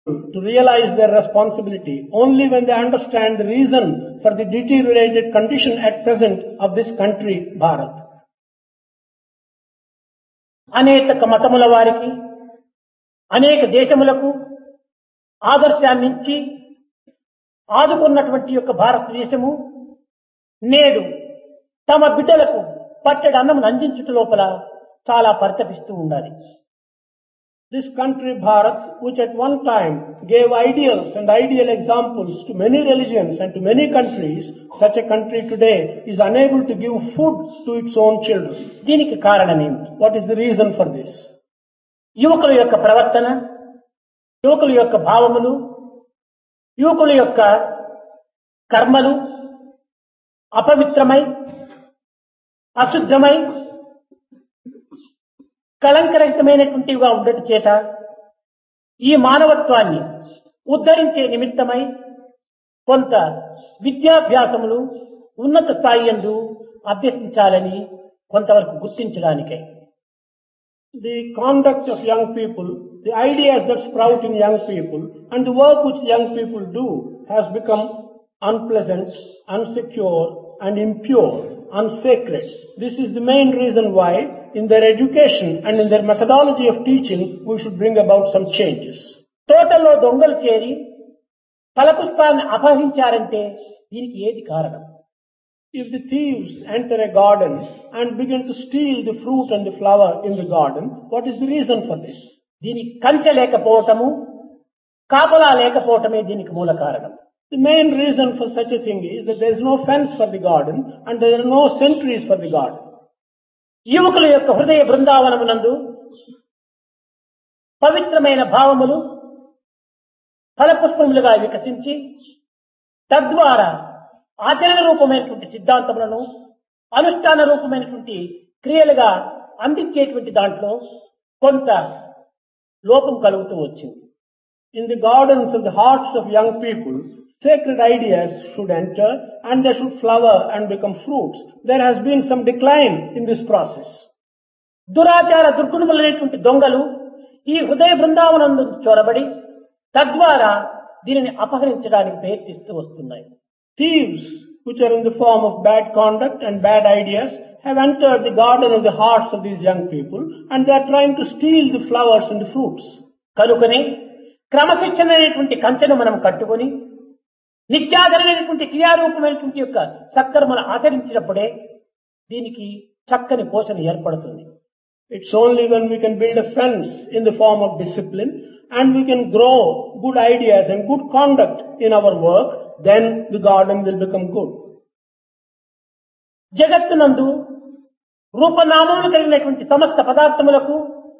to realize their responsibility only when they understand the reason for the deteriorated condition at present of this country, Bharat. అనేక మతముల వారికి అనేక దేశములకు ఆదర్శాన్ని ఇచ్చి ఆదుకున్నటువంటి యొక్క భారతదేశము నేడు తమ బిడ్డలకు పట్టెడు అన్నమును అందించుట లోపల చాలా పరితపిస్తూ ఉండాలి This country, Bharat, which at one time gave ideals and ideal examples to many religions and to many countries, such a country today is unable to give food to its own children. దీనికి కారణమేమిటి What is the reason for this? యువకుల యొక్క ప్రవర్తన యువకుల యొక్క భావములు యువకుల యొక్క కర్మలు అపవిత్రమై అశుద్ధమై కళంకరహితమైనటువంటివిగా ఉండటం చేత ఈ మానవత్వాన్ని ఉద్ధరించే నిమిత్తమై కొంత విద్యాభ్యాసములు ఉన్నత స్థాయి యందు అభ్యసించాలని కొంతవరకు గుర్తించడానికై The conduct of young people, the ideas that sprout in young people, and the work which young people do has become unpleasant, unsecure, and impure, unsacred. This is the main reason why in their education and in their methodology of teaching we should bring about some changes. తోటలో దొంగలు చేరి ఫలపుష్పాన్ని అపహరించారంటే దీనికి ఏది కారణం If the thieves enter a garden and begin to steal the fruit and the flower in the garden, what is the reason for this? దీనికి కంచె లేకపోవటము కాపలా లేకపోవటమే దీనికి మూల కారణం The main reason for such a thing is that there is no fence for the garden and there are no sentries for the garden. యువకుల యొక్క హృదయ బృందావనమునందు పవిత్రమైన భావములు ఫలపుష్పములుగా వికసించి తద్వారా ఆచరణ రూపమైనటువంటి సిద్ధాంతములను అనుష్ఠాన రూపమైనటువంటి క్రియలుగా అందించేటువంటి దాంట్లో కొంత లోపం కలుగుతూ వచ్చింది In the gardens of the hearts of young people, sacred ideas should enter and they should flower and become fruits. There has been some decline in this process. దురాచార దుర్గుణములైనటువంటి దొంగలు ఈ హృదయ బృందావనందు చొరబడి తద్వారా దీనిని అపహరించడానికి ప్రయత్నిస్తూ వస్తున్నాయి Thieves, which are in the form of bad conduct and bad ideas, have entered the garden of the hearts of these young people and they are trying to steal the flowers and the fruits. కనుకనే క్రమశిక్షణ అనేటువంటి కంచెను మనం కట్టుకొని నిత్యాధరైనటువంటి క్రియారూపమైనటువంటి యొక్క సత్కర్మను ఆచరించినప్పుడే దీనికి చక్కని పోషణ ఏర్పడుతుంది It's only when we can build a fence in the form of discipline and we can grow good ideas and good conduct in our work, then the garden will become good. జగత్తునందు రూపనామములు కలిగినటువంటి సమస్త పదార్థములకు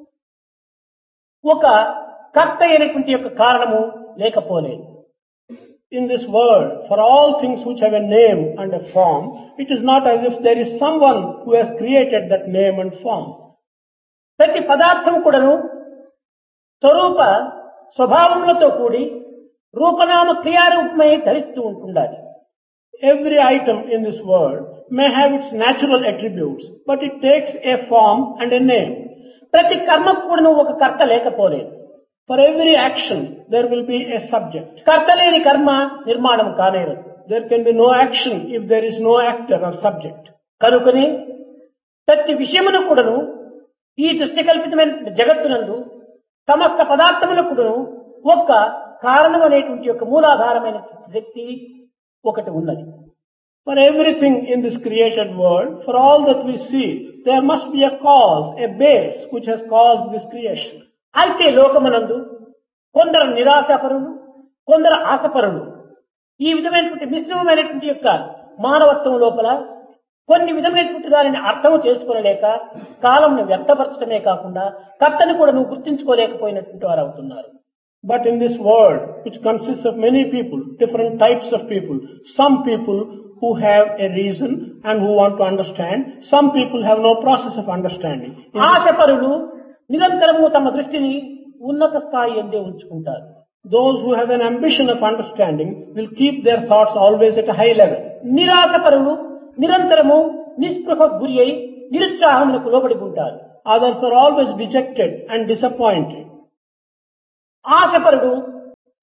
ఒక కర్త అయినటువంటి యొక్క కారణము లేకపోలేదు In this world, for all things which have a name and a form, it is not as if there is someone who has created that name and form. ప్రతి పదార్థం కూడాను స్వరూప స్వభావములతో కూడి రూపనామ క్రియారూపమై ధరిస్తూ ఉంటుండాలి Every item in this world may have its natural attributes, but it takes a form and a name. ప్రతి కర్మకు కూడాను ఒక కర్త లేకపోలేదు For every action, there will be a subject. కర్త లేని కర్మ నిర్మాణం కానేరదు There can be no action if there is no actor or subject. కనుకని ప్రతి విషయమును కూడాను ఈ దృశ్యకల్పితమైన జగత్తునందు సమస్త పదార్థములకు కూడాను ఒక్క కారణం అనేటువంటి యొక్క మూలాధారమైన శక్తి ఒకటి ఉన్నది For everything in this created world, for all that we see, there must be a cause, a base which has caused this creation. అయితే లోకమునందు కొందరు నిరాశాపరులు కొందరు ఆశపరులు ఈ విధమైనటువంటి మిశ్రమమైనటువంటి యొక్క మానవత్వం లోపల కొన్ని విధమైనటువంటి దానిని అర్థం చేసుకోలేక కాలంను వ్యర్థపరచడమే కాకుండా కర్తని కూడా నువ్వు గుర్తించుకోలేకపోయినటువంటి వారు అవుతున్నారు But in this world, which consists of many people, different types of people, some people who have a reason and who want to understand, some people have no process of understanding. In this- ఆశపరులు నిరంతరము తమ దృష్టిని ఉన్నత స్థాయి ఎందే ఉంచుకుంటారు those who have an ambition of understanding will keep their thoughts always at a high level. నిరాశపరులు నిరంతరము నిస్పృహ గురి అయి నిరుత్సాహములకు లోబడి ఉంటారు Others are always dejected and disappointed. ఆశపరుడు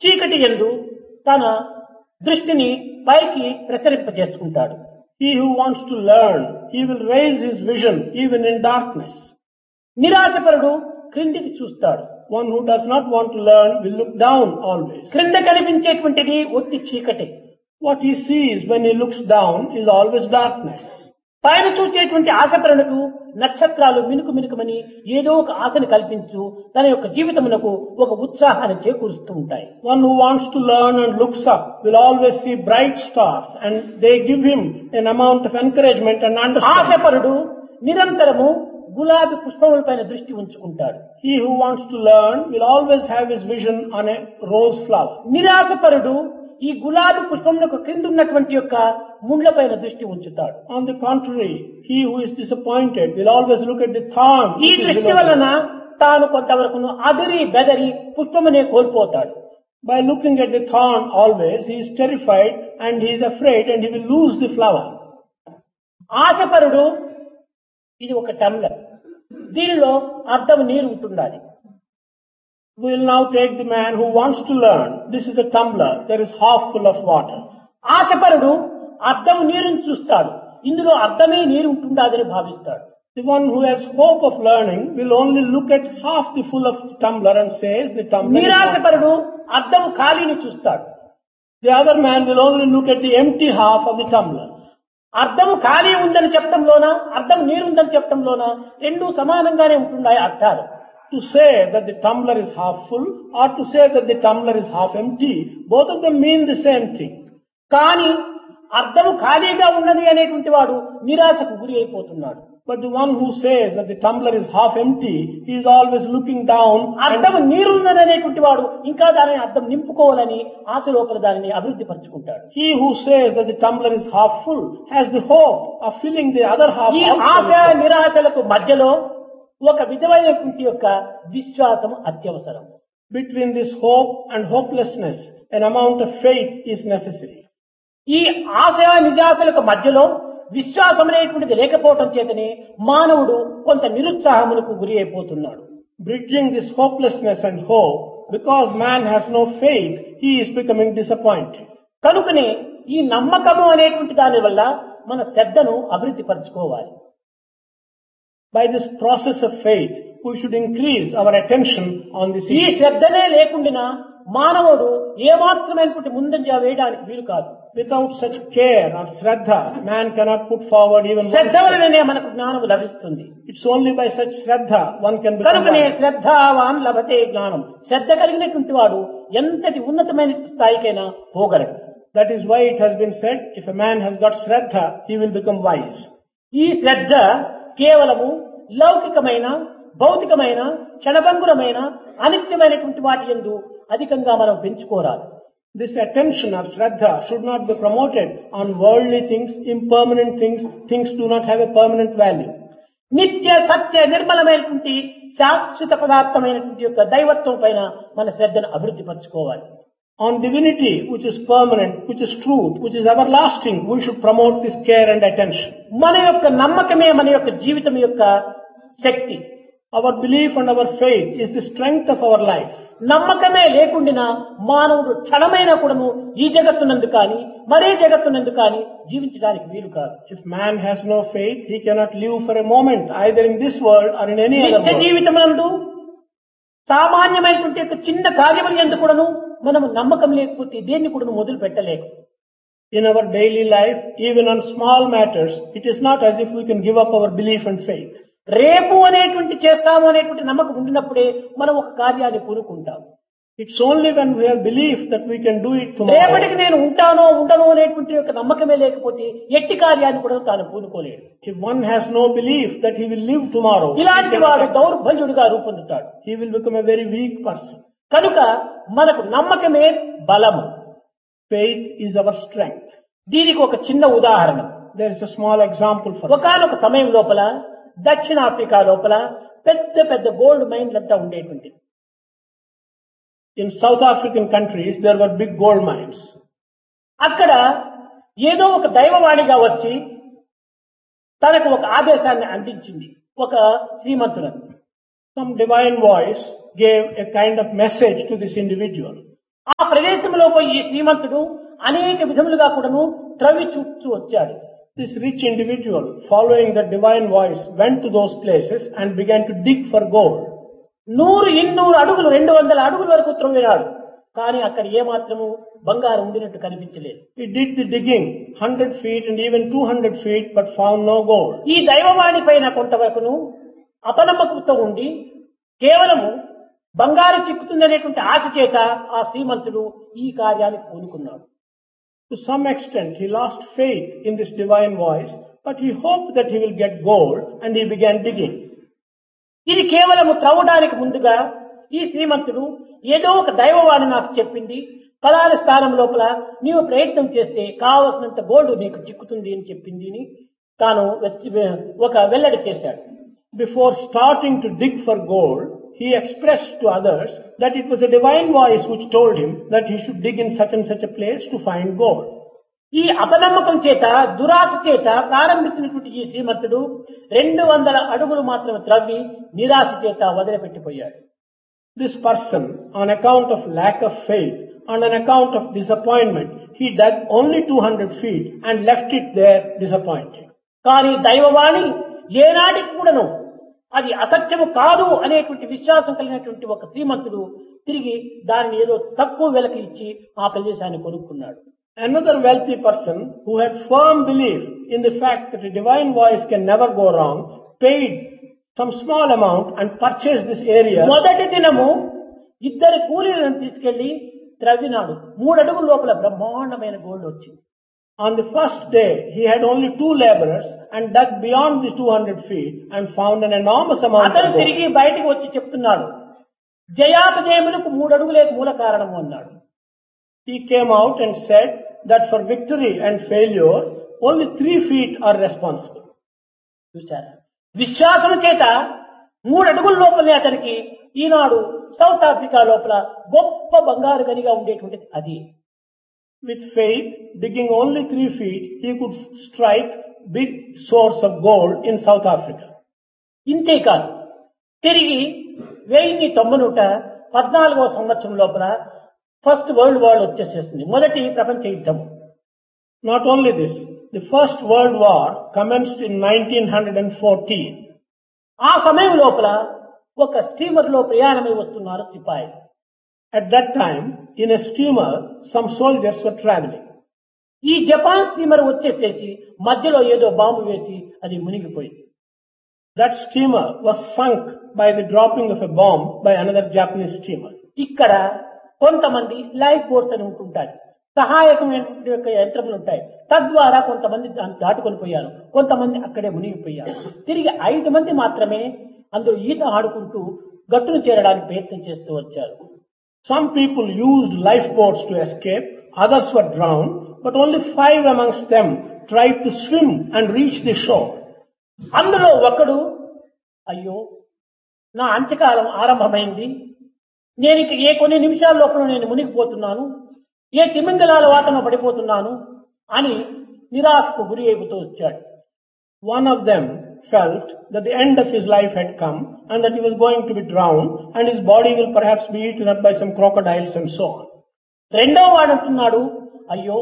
చీకటి ఎందు తన దృష్టిని పైకి ప్రసరింపజేసుకుంటాడు He who wants to learn, he will raise his vision even in darkness. నిరాశపరుడు క్రిందికి చూస్తాడు One who does not want to learn will look down always. క్రింద కనిపించేటువంటిది ఒట్టి చీకటి What he sees when he looks down is always darkness. పైన చూచేటువంటి ఆశపరులకు నక్షత్రాలు మినుకు మినుకుమని ఏదో ఒక ఆశని కల్పించు తన యొక్క జీవితమునకు ఒక ఉత్సాహాన్ని చేకూరుస్తూ ఉంటాయి One who wants to learn and looks up will always see bright stars and they give him an amount of encouragement and understanding. ఆశపరుడు నిరంతరము గులాబీ పుష్పములపైన దృష్టి ఉంచుకుంటాడు He who wants to learn will always have his vision on a rose flower. నిరాశపరుడు ఈ గులాబీ పుష్పములకు క్రింద ఉన్నటువంటి యొక్క ముండ్లపైన దృష్టి ఉంచుతాడు On the contrary, he who is disappointed will always look at the thorn. ఈ which is దృష్టి below వలన him. తాను కొంతవరకు అదిరి బెదరి పుష్పమునే కోల్పోతాడు By looking at the thorn always, he is terrified and he is afraid and he will lose the flower. ఆశపరుడు ఇది ఒక టమ్లర్ దీనిలో అర్థం నీరు ఉంటుండాలి We will now take the man who wants to learn. This is a tumbler. There is half full of water. ఆశపరుడు అర్థం నీరుని చూస్తాడు ఇందులో అర్థమే నీరు ఉంటుండాదని భావిస్తాడు The one who has hope of learning will only look at half the full of tumbler and says the tumbler is water. నిరాశపరుడు అర్థం ఖాళీని చూస్తాడు The other man will only look at the empty half of the tumbler. అర్థం ఖాళీ ఉందని చెప్పడంలోన అర్థం నీరుందని చెప్పడంలోన రెండు సమానంగానే ఉంటున్నాయి అర్థాలు To say that the tumbler is half full or to say that the tumbler is half empty, both of them mean the same thing. కానీ అర్థం ఖాళీగా ఉన్నది అనేటువంటి వాడు నిరాశకు గురి అయిపోతున్నాడు But the one who says that the tumbler is half empty, he is always looking down అర్థం and నీరున్నది అనేటువంటి వాడు ఇంకా దానిని అర్థం నింపుకోవాలని ఆశ లోపల దానిని అభివృద్ధి పరుచుకుంటాడు he who says that the tumbler is half full has the hope of filling the other half ఈ also ఆశ with water. నిరాశలకు మధ్యలో ఒక విధమైనటువంటి యొక్క విశ్వాసం అత్యవసరం Between this hope and hopelessness, an amount of faith is necessary. ఈ ఆశ నిరాశలకు మధ్యలో విశ్వాసం అనేటువంటిది లేకపోవటం చేతనే మానవుడు కొంత నిరుత్సాహమునకు గురి అయిపోతున్నాడు Bridging this hopelessness and hope, because man has no faith, he is becoming disappointed. కనుకనే ఈ నమ్మకము అనేటువంటి దాని వల్ల మన శ్రద్ధను అభివృద్ధి పరచుకోవాలి By this process of faith, we should increase our attention on this ఈ issue. శ్రద్ధనే లేకుండా మానవుడు ఏమాత్రమైనటువంటి ముందంజ వేయడానికి వీలు కాదు Without such care or shraddha, man cannot put forward even one Shraddha step. వలననే మనకు జ్ఞానం లభిస్తుంది It's only by such shraddha one can become కనుకనే wise. శ్రద్ధావాన్ లభతే జ్ఞానం శ్రద్ధ కలిగినటువంటి వాడు ఎంతటి ఉన్నతమైన స్థాయికైనా పోగలడు That is why it has been said, if a man has got shraddha, he will become wise. ఈ శ్రద్ధ కేవలము లౌకికమైన భౌతికమైన క్షణభంగురమైన అనిత్యమైనటువంటి వాటి ఎందు అధికంగా మనం పెంచుకోరాదు This attention or shraddha should not be promoted on worldly things, impermanent things, things do not have a permanent value. నిత్య సత్య నిర్మలమైనటువంటి శాశ్వత పదార్థమైనటువంటి యొక్క దైవత్వం పైన మన శ్రద్ధను అభివృద్ధి పరచుకోవాలి On divinity, which is permanent, which is truth, which is everlasting, we should promote this care and attention. మన యొక్క నమ్మకమే మన యొక్క జీవితం యొక్క శక్తి Our belief and our faith is the strength of our life. నమ్మకమే లేకుండా మానవుడు క్షణమైన కూడాను ఈ జగత్తునందు కానీ మరే జగత్తునందు కానీ జీవించడానికి వీలు కాదు If man has no faith, he cannot live for a moment, either in this world or in any other నిత్య world. జీవితమునందు సామాన్యమైనటువంటి యొక్క చిన్న కార్యములు ఎందుకు కూడాను మనం నమ్మకం లేకపోతే దేన్ని కూడాను మొదలు పెట్టలేము In our daily life, even on small matters, it is not as if we can give up our belief and faith. రేపు అనేటువంటి చేస్తాము అనేటువంటి నమ్మకం ఉండినప్పుడే మనం ఒక కార్యాన్ని పూనుకుంటాం It's only when we have belief that we can do it రేపటికి tomorrow. నేను ఉంటానో ఉండనో అనేటువంటి యొక్క నమ్మకమే లేకపోతే ఎట్టి కార్యాన్ని కూడా తాను పూనుకోలేడు If one has no belief that he will live tomorrow, he, ఇలాంటి వాడు cannot- దౌర్బల్యుడిగా రూపొందుతాడు he will become a very weak person. కనుక మనకు నమ్మకమే బలము Faith is our strength. దీనికి ఒక చిన్న ఉదాహరణ There is a small example for that. ఒకనొక సమయం లోపల దక్షిణాఫ్రికా లోపల పెద్ద పెద్ద గోల్డ్ మైన్లంతా ఉండేటువంటి In South African countries, there were big gold mines. అక్కడ ఏదో ఒక దైవవాణిగా వచ్చి తనకు ఒక ఆదేశాన్ని అందించింది ఒక శ్రీమంతులను Some divine voice gave a kind of message to this individual. ఆ ప్రదేశంలో పోయి ఈ శ్రీమంతుడు అనేక విధములుగా కూడాను త్రవ్వి చూస్తూ వచ్చాడు This rich individual, following the divine voice, went to those places and began to dig for gold. నూరు ఇన్నూరు అడుగులు రెండు వందల అడుగుల వరకు త్రవ్వినాడు కానీ అక్కడ ఏమాత్రము బంగారం ఉండినట్టు కనిపించలేదు He did the digging, 100 feet and even 200 feet, but found no gold. ఈ దైవవాణి పైన కొంతవరకును అపనమ్మకంతో ఉండి కేవలము బంగారు చిక్కుతుందనేటువంటి ఆశ చేత ఆ శ్రీమంతుడు ఈ కార్యానికి పూనుకున్నాడు To some extent, he lost faith in this divine voice, but he hoped that he will get gold and he began digging. ఇది కేవలము త్రవ్వడానికి ముందుగా ఈ శ్రీమంతుడు ఏదో ఒక దైవవాణి నాకు చెప్పింది ఫలాని స్థానం లోపల నీవు ప్రయత్నం చేస్తే కావలసినంత గోల్డ్ నీకు చిక్కుతుంది అని చెప్పింది అని తాను వెచ్చి- ఒక వెల్లడి చేశాడు Before starting to dig for gold, he expressed to others that it was a divine voice which told him that he should dig in such and such a place to find gold. ఈ అపనమ్మకం చేత దురాశ చేత ప్రారంభించినటువంటి ఈ శ్రీమంతుడు రెండు వందల అడుగులు మాత్రం త్రవ్వి నిరాశ చేత వదిలిపెట్టిపోయాడు This person, on account of lack of faith, on an account of disappointment, he dug only 200 feet and left it there disappointed. కానీ దైవవాణి ఏనాటికి కూడాను అది అసత్యము కాదు అనేటువంటి విశ్వాసం కలిగినటువంటి ఒక శ్రీమంతుడు తిరిగి దానిని ఏదో తక్కువ వెలకి ఇచ్చి ఆ ప్రదేశాన్ని కొనుక్కున్నాడు Another wealthy person who had firm belief in the fact that a divine voice can never go wrong paid some small amount and purchased this area. మొదటి దినము ఇద్దరు కూలీలను తీసుకెళ్లి త్రవ్వినాడు మూడు అడుగుల లోపల బ్రహ్మాండమైన గోల్డ్ వచ్చింది On the first day, he had only two laborers and dug beyond the 200 feet and found an enormous amount అతను of gold. తిరిగి బయటికి వచ్చి చెప్తున్నాడు జయాపజయములకు మూడు అడుగులే మూల కారణము అన్నాడు He came out and said that for victory and failure, only three feet are responsible. చూశారా విశ్వాసం చేత మూడు అడుగుల లోపలనే అతనికి ఈనాడు సౌత్ ఆఫ్రికా లోపల గొప్ప బంగారు గనిగా ఉండేటువంటిది అది With faith, digging only three feet, he could strike big source of gold in South Africa. ఇంతే కాదు తిరిగి వెయ్యి తొంభై నూట పద్నాలుగవ సంవత్సరం లోపల ఫస్ట్ వరల్డ్ వార్ వచ్చేసేస్తుంది మొదటి ప్రపంచ యుద్ధము Not only this, the First World War commenced in 1914. ఆ సమయం లోపల ఒక స్టీమర్ లో ప్రయాణమై వస్తున్నారు సిపాయి At that time, in a steamer, some soldiers were traveling. ఈ జపాన్ స్టీమర్ వచ్చేసేసి మధ్యలో ఏదో బాంబు వేసి అది మునిగిపోయింది That steamer was sunk by the dropping of a bomb by another Japanese steamer. ఇక్కడ కొంతమంది లైఫ్ బోట్స్ అని ఉంటుంటాయి సహాయకమైనటువంటి యొక్క యంత్రములు ఉంటాయి తద్వారా కొంతమంది దాన్ని దాటుకొని పోయారు కొంతమంది అక్కడే మునిగిపోయారు తిరిగి ఐదు మంది మాత్రమే అందులో ఈత ఆడుకుంటూ గట్టును చేరడానికి ప్రయత్నం చేస్తూ వచ్చారు Some people used lifeboats to escape, others were drowned, but only five amongst them tried to swim and reach the shore. అందులో ఒకడు అయ్యో నా అంత్యకాలం ఆరంభమైంది నేను ఇక ఏ కొన్ని నిమిషాల లోపల నేను మునిగిపోతున్నాను ఏ తిమింగలాల వాటన పడిపోతున్నాను అని నిరాశకు గురి అయిపోతూ వచ్చాడు One of them felt that the end of his life had come and that he was going to be drowned and his body will perhaps be eaten up by some crocodiles and so on. రెండో వాడు అంటున్నాడు అయ్యో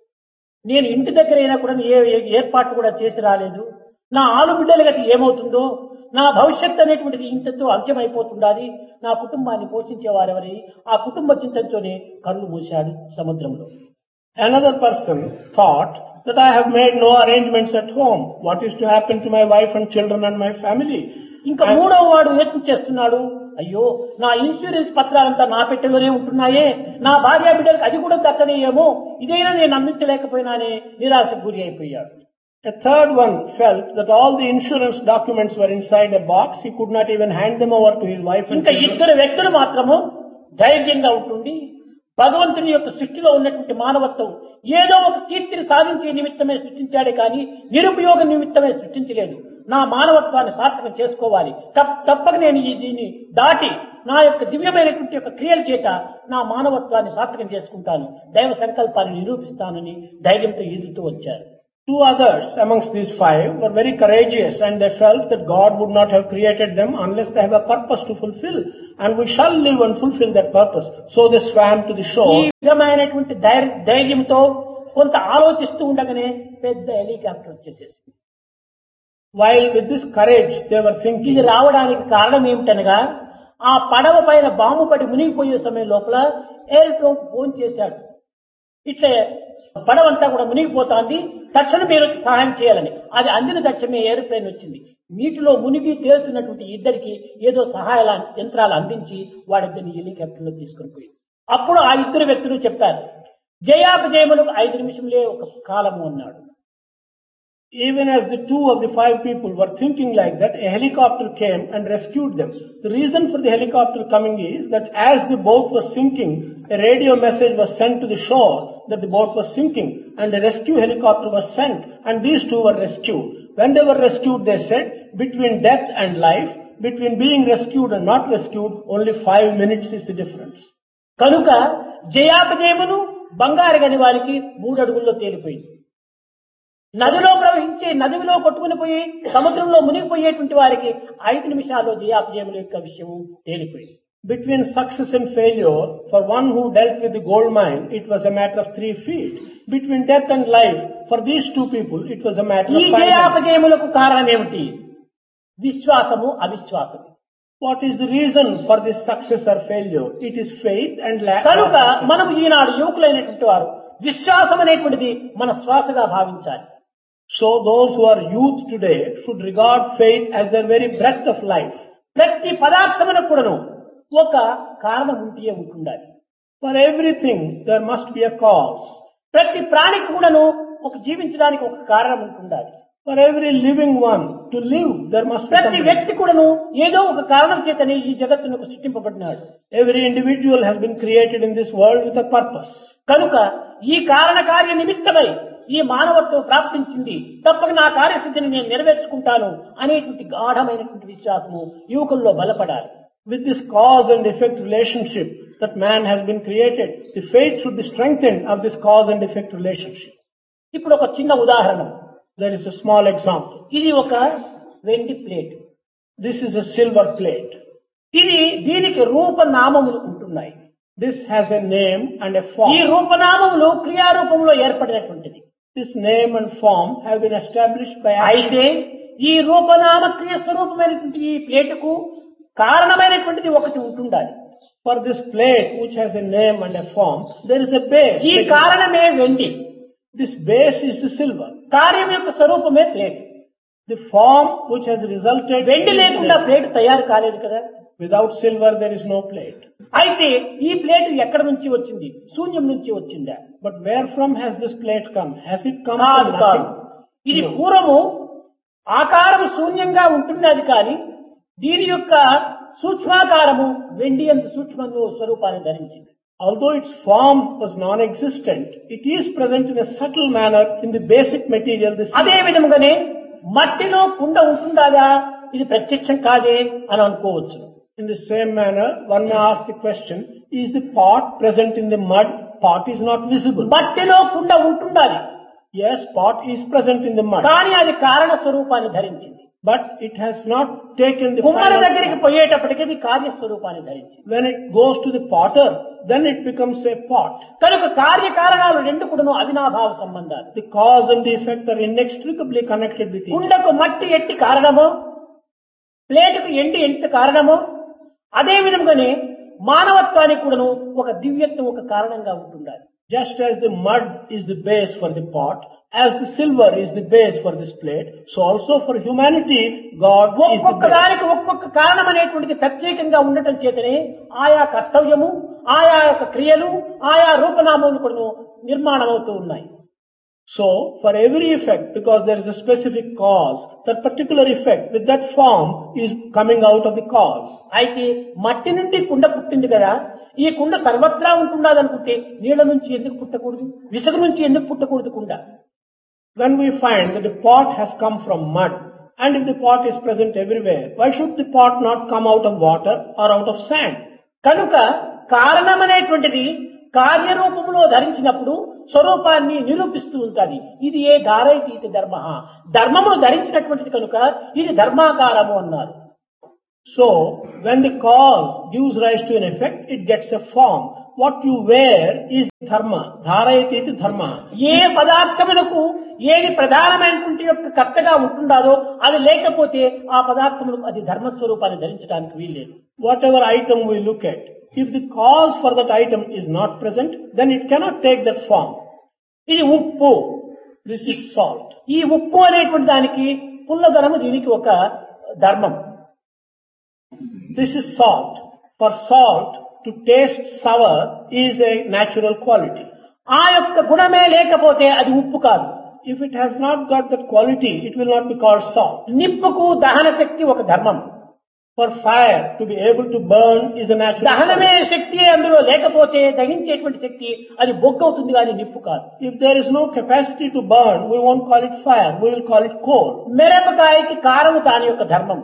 నేను ఇంటి దగ్గర అయినా కూడా ఏ ఏ- ఏర్పాటు కూడా చేసి రాలేదు నా ఆలు బిడ్డల గతి ఏమవుతుందో నా భవిష్యత్ అనేటువంటిది ఇంతతో అంత్యమైపోతుండాలి నా కుటుంబాన్ని పోషించేవారెవరి ఆ కుటుంబ చింతనతోనే కళ్ళు మూశాడు సముద్రంలో Another person thought that I have made no arrangements at home. What is to happen to my wife and children and my family? ఇంకా And- మూడవ వాడు యోచన చేస్తున్నాడు అయ్యో నా ఇన్సూరెన్స్ పత్రాలంతా నా పెట్టెలోనే ఉంటున్నాయే నా భార్య బిడ్డలకు అది కూడా దక్కనేయేమో ఇదైనా నేను అందించలేకపోయినానే నిరాశకు గురి అయిపోయాడు A third one felt that all the insurance documents were inside a box. He could not even hand them over to his wife and ఇంకా children. ఇద్దరు వ్యక్తులు మాత్రము ధైర్యంగా ఉంటుండి భగవంతుని యొక్క సృష్టిలో ఉన్నటువంటి మానవత్వం ఏదో ఒక కీర్తిని సాధించే నిమిత్తమే సృష్టించాడే కానీ నిరుపయోగ నిమిత్తమే సృష్టించలేదు నా మానవత్వాన్ని సార్థకం చేసుకోవాలి తప్- తప్పక నేను ఈ దీన్ని దాటి నా యొక్క దివ్యమైనటువంటి యొక్క క్రియల చేత నా మానవత్వాన్ని సార్థకం చేసుకుంటాను దైవ సంకల్పాన్ని నిరూపిస్తానని ధైర్యంతో ఈదుతూ వచ్చారు Two others amongst these five were very courageous and they felt that God would not have created them unless they have a purpose to fulfill. And we shall live and fulfill that purpose. So they swam to the ఈ shore. విధమైనటువంటి ధైర్య ధైర్యంతో కొంత ఆలోచిస్తూ ఉండగానే పెద్ద helicopter వచ్చేసేసి While with this courage they were ఇది thinking, రావడానికి కారణం ఏమిటనగా ఆ పడవ పైన బాంబు పడి మునిగిపోయే సమయం లోపల ఎయిర్ఫోన్ ఫోన్ చేశాడు ఇట్లే పడవంతా కూడా మునిగిపోతాంది తక్షణం మీరు వచ్చి సహాయం చేయాలని అది అందిన తక్షణమే ఎయిర్ప్లేన్ వచ్చింది నీటిలో మునిగి తేలుతున్నటువంటి ఇద్దరికి ఏదో సహాయ యంత్రాలు అందించి వాడిద్దరిని హెలికాప్టర్లో తీసుకొని పోయి అప్పుడు ఆ ఇద్దరు వ్యక్తులు చెప్పారు జయాపజయములకు ఐదు నిమిషంలే ఒక కాలము అన్నాడు even as the two of the five people were thinking like that, a helicopter came and rescued them. The reason for the helicopter coming is that as the boat was sinking, a radio message was sent to the shore that the boat was sinking and a rescue helicopter was sent and these two were rescued. When they were rescued, they said, between death and life, between being rescued and not rescued, only five minutes is the difference. కనుక జయాపజయమును బంగారు గని వారికి మూడు అడుగుల్లో తేలిపోయింది నదిలో ప్రవహించే నదిలో కొట్టుకుని పోయి సముద్రంలో మునిగిపోయేటువంటి వారికి ఐదు నిమిషాల్లో జయాపజయముల యొక్క విషయము తేలిపోయింది Between success and failure, for one who dealt with the gold mine, it was a matter of three feet. Between death and life, for these two people, it was a matter ఈ of five minutes. జయాపజయములకు కారణం ఏమిటి విశ్వాసము అవిశ్వాసము What is the reason for this success or failure? It is faith and lack కనుక of మనం ఈనాడు యువకులైనటువంటి వారు విశ్వాసం అనేటువంటిది మన శ్వాసగా భావించాలి So those who are youth today should regard faith as their very breath of life. ప్రతి పదార్థమునకు కూడాను ఒక కారణం ఉంటే ఉంటుండాలి For everything, there must be a cause. ప్రతి ప్రాణికి కూడాను ఒక జీవించడానికి ఒక కారణం ఉంటుండాలి For every living one to live, there must be ప్రతి something. వ్యక్తి కూడాను ఏదో ఒక కారణం చేతనే ఈ జగత్తునకు సృష్టింపబడినాడు Every individual has been created in this world with a purpose. కనుక ఈ కారణ కార్య నిమిత్తమై ఈ మానవత్వం ప్రాప్తించింది తప్పక నా కార్యసిద్ధిని నేను నెరవేర్చుకుంటాను అనేటువంటి గాఢమైనటువంటి విశ్వాసము యువకుల్లో బలపడాలి With this cause and effect relationship that man has been created, the faith should be strengthened of this cause and effect relationship. ఇప్పుడు ఒక చిన్న ఉదాహరణ There is a small example. ఇది ఒక వెండి plate This is a silver plate. ఇది దీనికి రూపనామములు ఉంటున్నాయి This has a name and a ఈ form. రూపనామములు క్రియారూపంలో ఏర్పడినటువంటిది This name and form have been established by action. అయితే ఈ రూపనామ క్రియ స్వరూపమైనటువంటి ఈ ప్లేటుకు కారణమైనటువంటిది ఒకటి ఉంటుండాలి For this plate, which has a name and a form, there is a base. ఈ కారణమే వెండి This base is the silver. కార్యం యొక్క స్వరూపమే plate The form which has resulted వెండి is లేకుండా the- ప్లేట్ తయారు కాలేదు కదా without silver there is no plate. అయితే ఈ ప్లేట్ ఎక్కడి నుంచి వచ్చింది శూన్యం నుంచి వచ్చిందా But where from has this plate come? Has it come కాదు from కాదు nothing? ఇది No. పూర్వము ఆకారం శూన్యంగా ఉంటున్నది కానీ దీని యొక్క సూక్ష్మాకారము వెండి అంత సూక్ష్మంగా స్వరూపాన్ని ధరించింది Although its form was non-existent, it is present in a subtle manner in the basic material. This అదే విధముగానే మట్టిలో కుండ ఉంటుందా ఇది ప్రత్యక్షం కాదే అని అనుకోవచ్చు In the same manner, one may ask the question, is the pot present in the mud? Pot is not visible. మట్టిలో కుండ ఉంటుండాలి Yes, pot is present in the mud. కానీ అది కారణ స్వరూపాన్ని ధరించింది But it has not taken the కుమ్మరి final దగ్గరికి పోయేటప్పటికి అది కార్యస్వరూపాన్ని ధరించింది When it goes to the potter, then it becomes a pot. కనుక కార్యకారణాలు రెండు కూడాను అవినాభావ సంబంధాలు The cause and the effect are inextricably connected with each other. కుండకు మట్టి ఎట్టి కారణమో ప్లేటుకు ఎండి ఎంత కారణమో అదే విధంగానే మానవత్వానికి కూడాను ఒక దివ్యత్వం ఒక కారణంగా ఉంటుండాలి Just as the mud is the base for the pot, as the silver is the base for this plate, so also for humanity, God is the ఒక్కొక్క base. దానికి ఒక్కొక్క కారణం అనేటువంటిది ప్రత్యేకంగా ఉండటం చేతనే ఆయా కర్తవ్యము ఆయా యొక్క క్రియలు ఆయా రూపనామములు కూడా నిర్మాణం అవుతూ ఉన్నాయి So, for every effect, because there is a specific cause, that particular effect with that form is coming out of the cause. అయితే మట్టి నుండి కుండ పుట్టింది కదా ఈ కుండ సర్వత్రా ఉంటున్నదనుకుంటే నీళ్ల నుంచి ఎందుకు పుట్టకూడదు విసుగు నుంచి ఎందుకు పుట్టకూడదు కుండ When we find that the pot has come from mud, and if the pot is present everywhere, why should the pot not come out of water or out of sand? కనుక కారణం అనేటువంటిది కార్యరూపంలో ధరించినప్పుడు స్వరూపాన్ని నిరూపిస్తూ ఉంటుంది ఇది ఏ ధారైతీతి ధర్మ ధర్మమును ధరించినటువంటిది కనుక ఇది ధర్మాకారము అన్నారు So, when the cause gives rise to an effect, it gets a form. What you wear is dharma. Dharayati iti dharma. ఏ పదార్థములకు ఏది ప్రధానమైనటువంటి యొక్క కర్తగా ఉంటుండాలో అది లేకపోతే ఆ పదార్థములకు అది ధర్మస్వరూపాన్ని ధరించడానికి వీల్లేదు Whatever item we look at, if the cause for that item is not present, then it cannot take that form. ఇది ఉప్పు This is salt. ఈ ఉప్పు అనేటువంటి దానికి పుల్లదనము దీనికి ఒక ధర్మం This is salt. For salt to taste sour is a natural quality. ఆ యొక్క గుణమే లేకపోతే అది ఉప్పు కాదు If it has not got that quality, it will not be called salt. నిప్పుకు దహన శక్తి ఒక ధర్మం For fire to be able to burn is a natural దహనమే quality. శక్తి అందులో లేకపోతే దహించేటువంటి శక్తి అది బొగ్గు అవుతుంది కానీ నిప్పు కాదు If there is no capacity to burn, we won't call it fire, we will call it coal. మిరపకాయకి కారము దాని యొక్క ధర్మం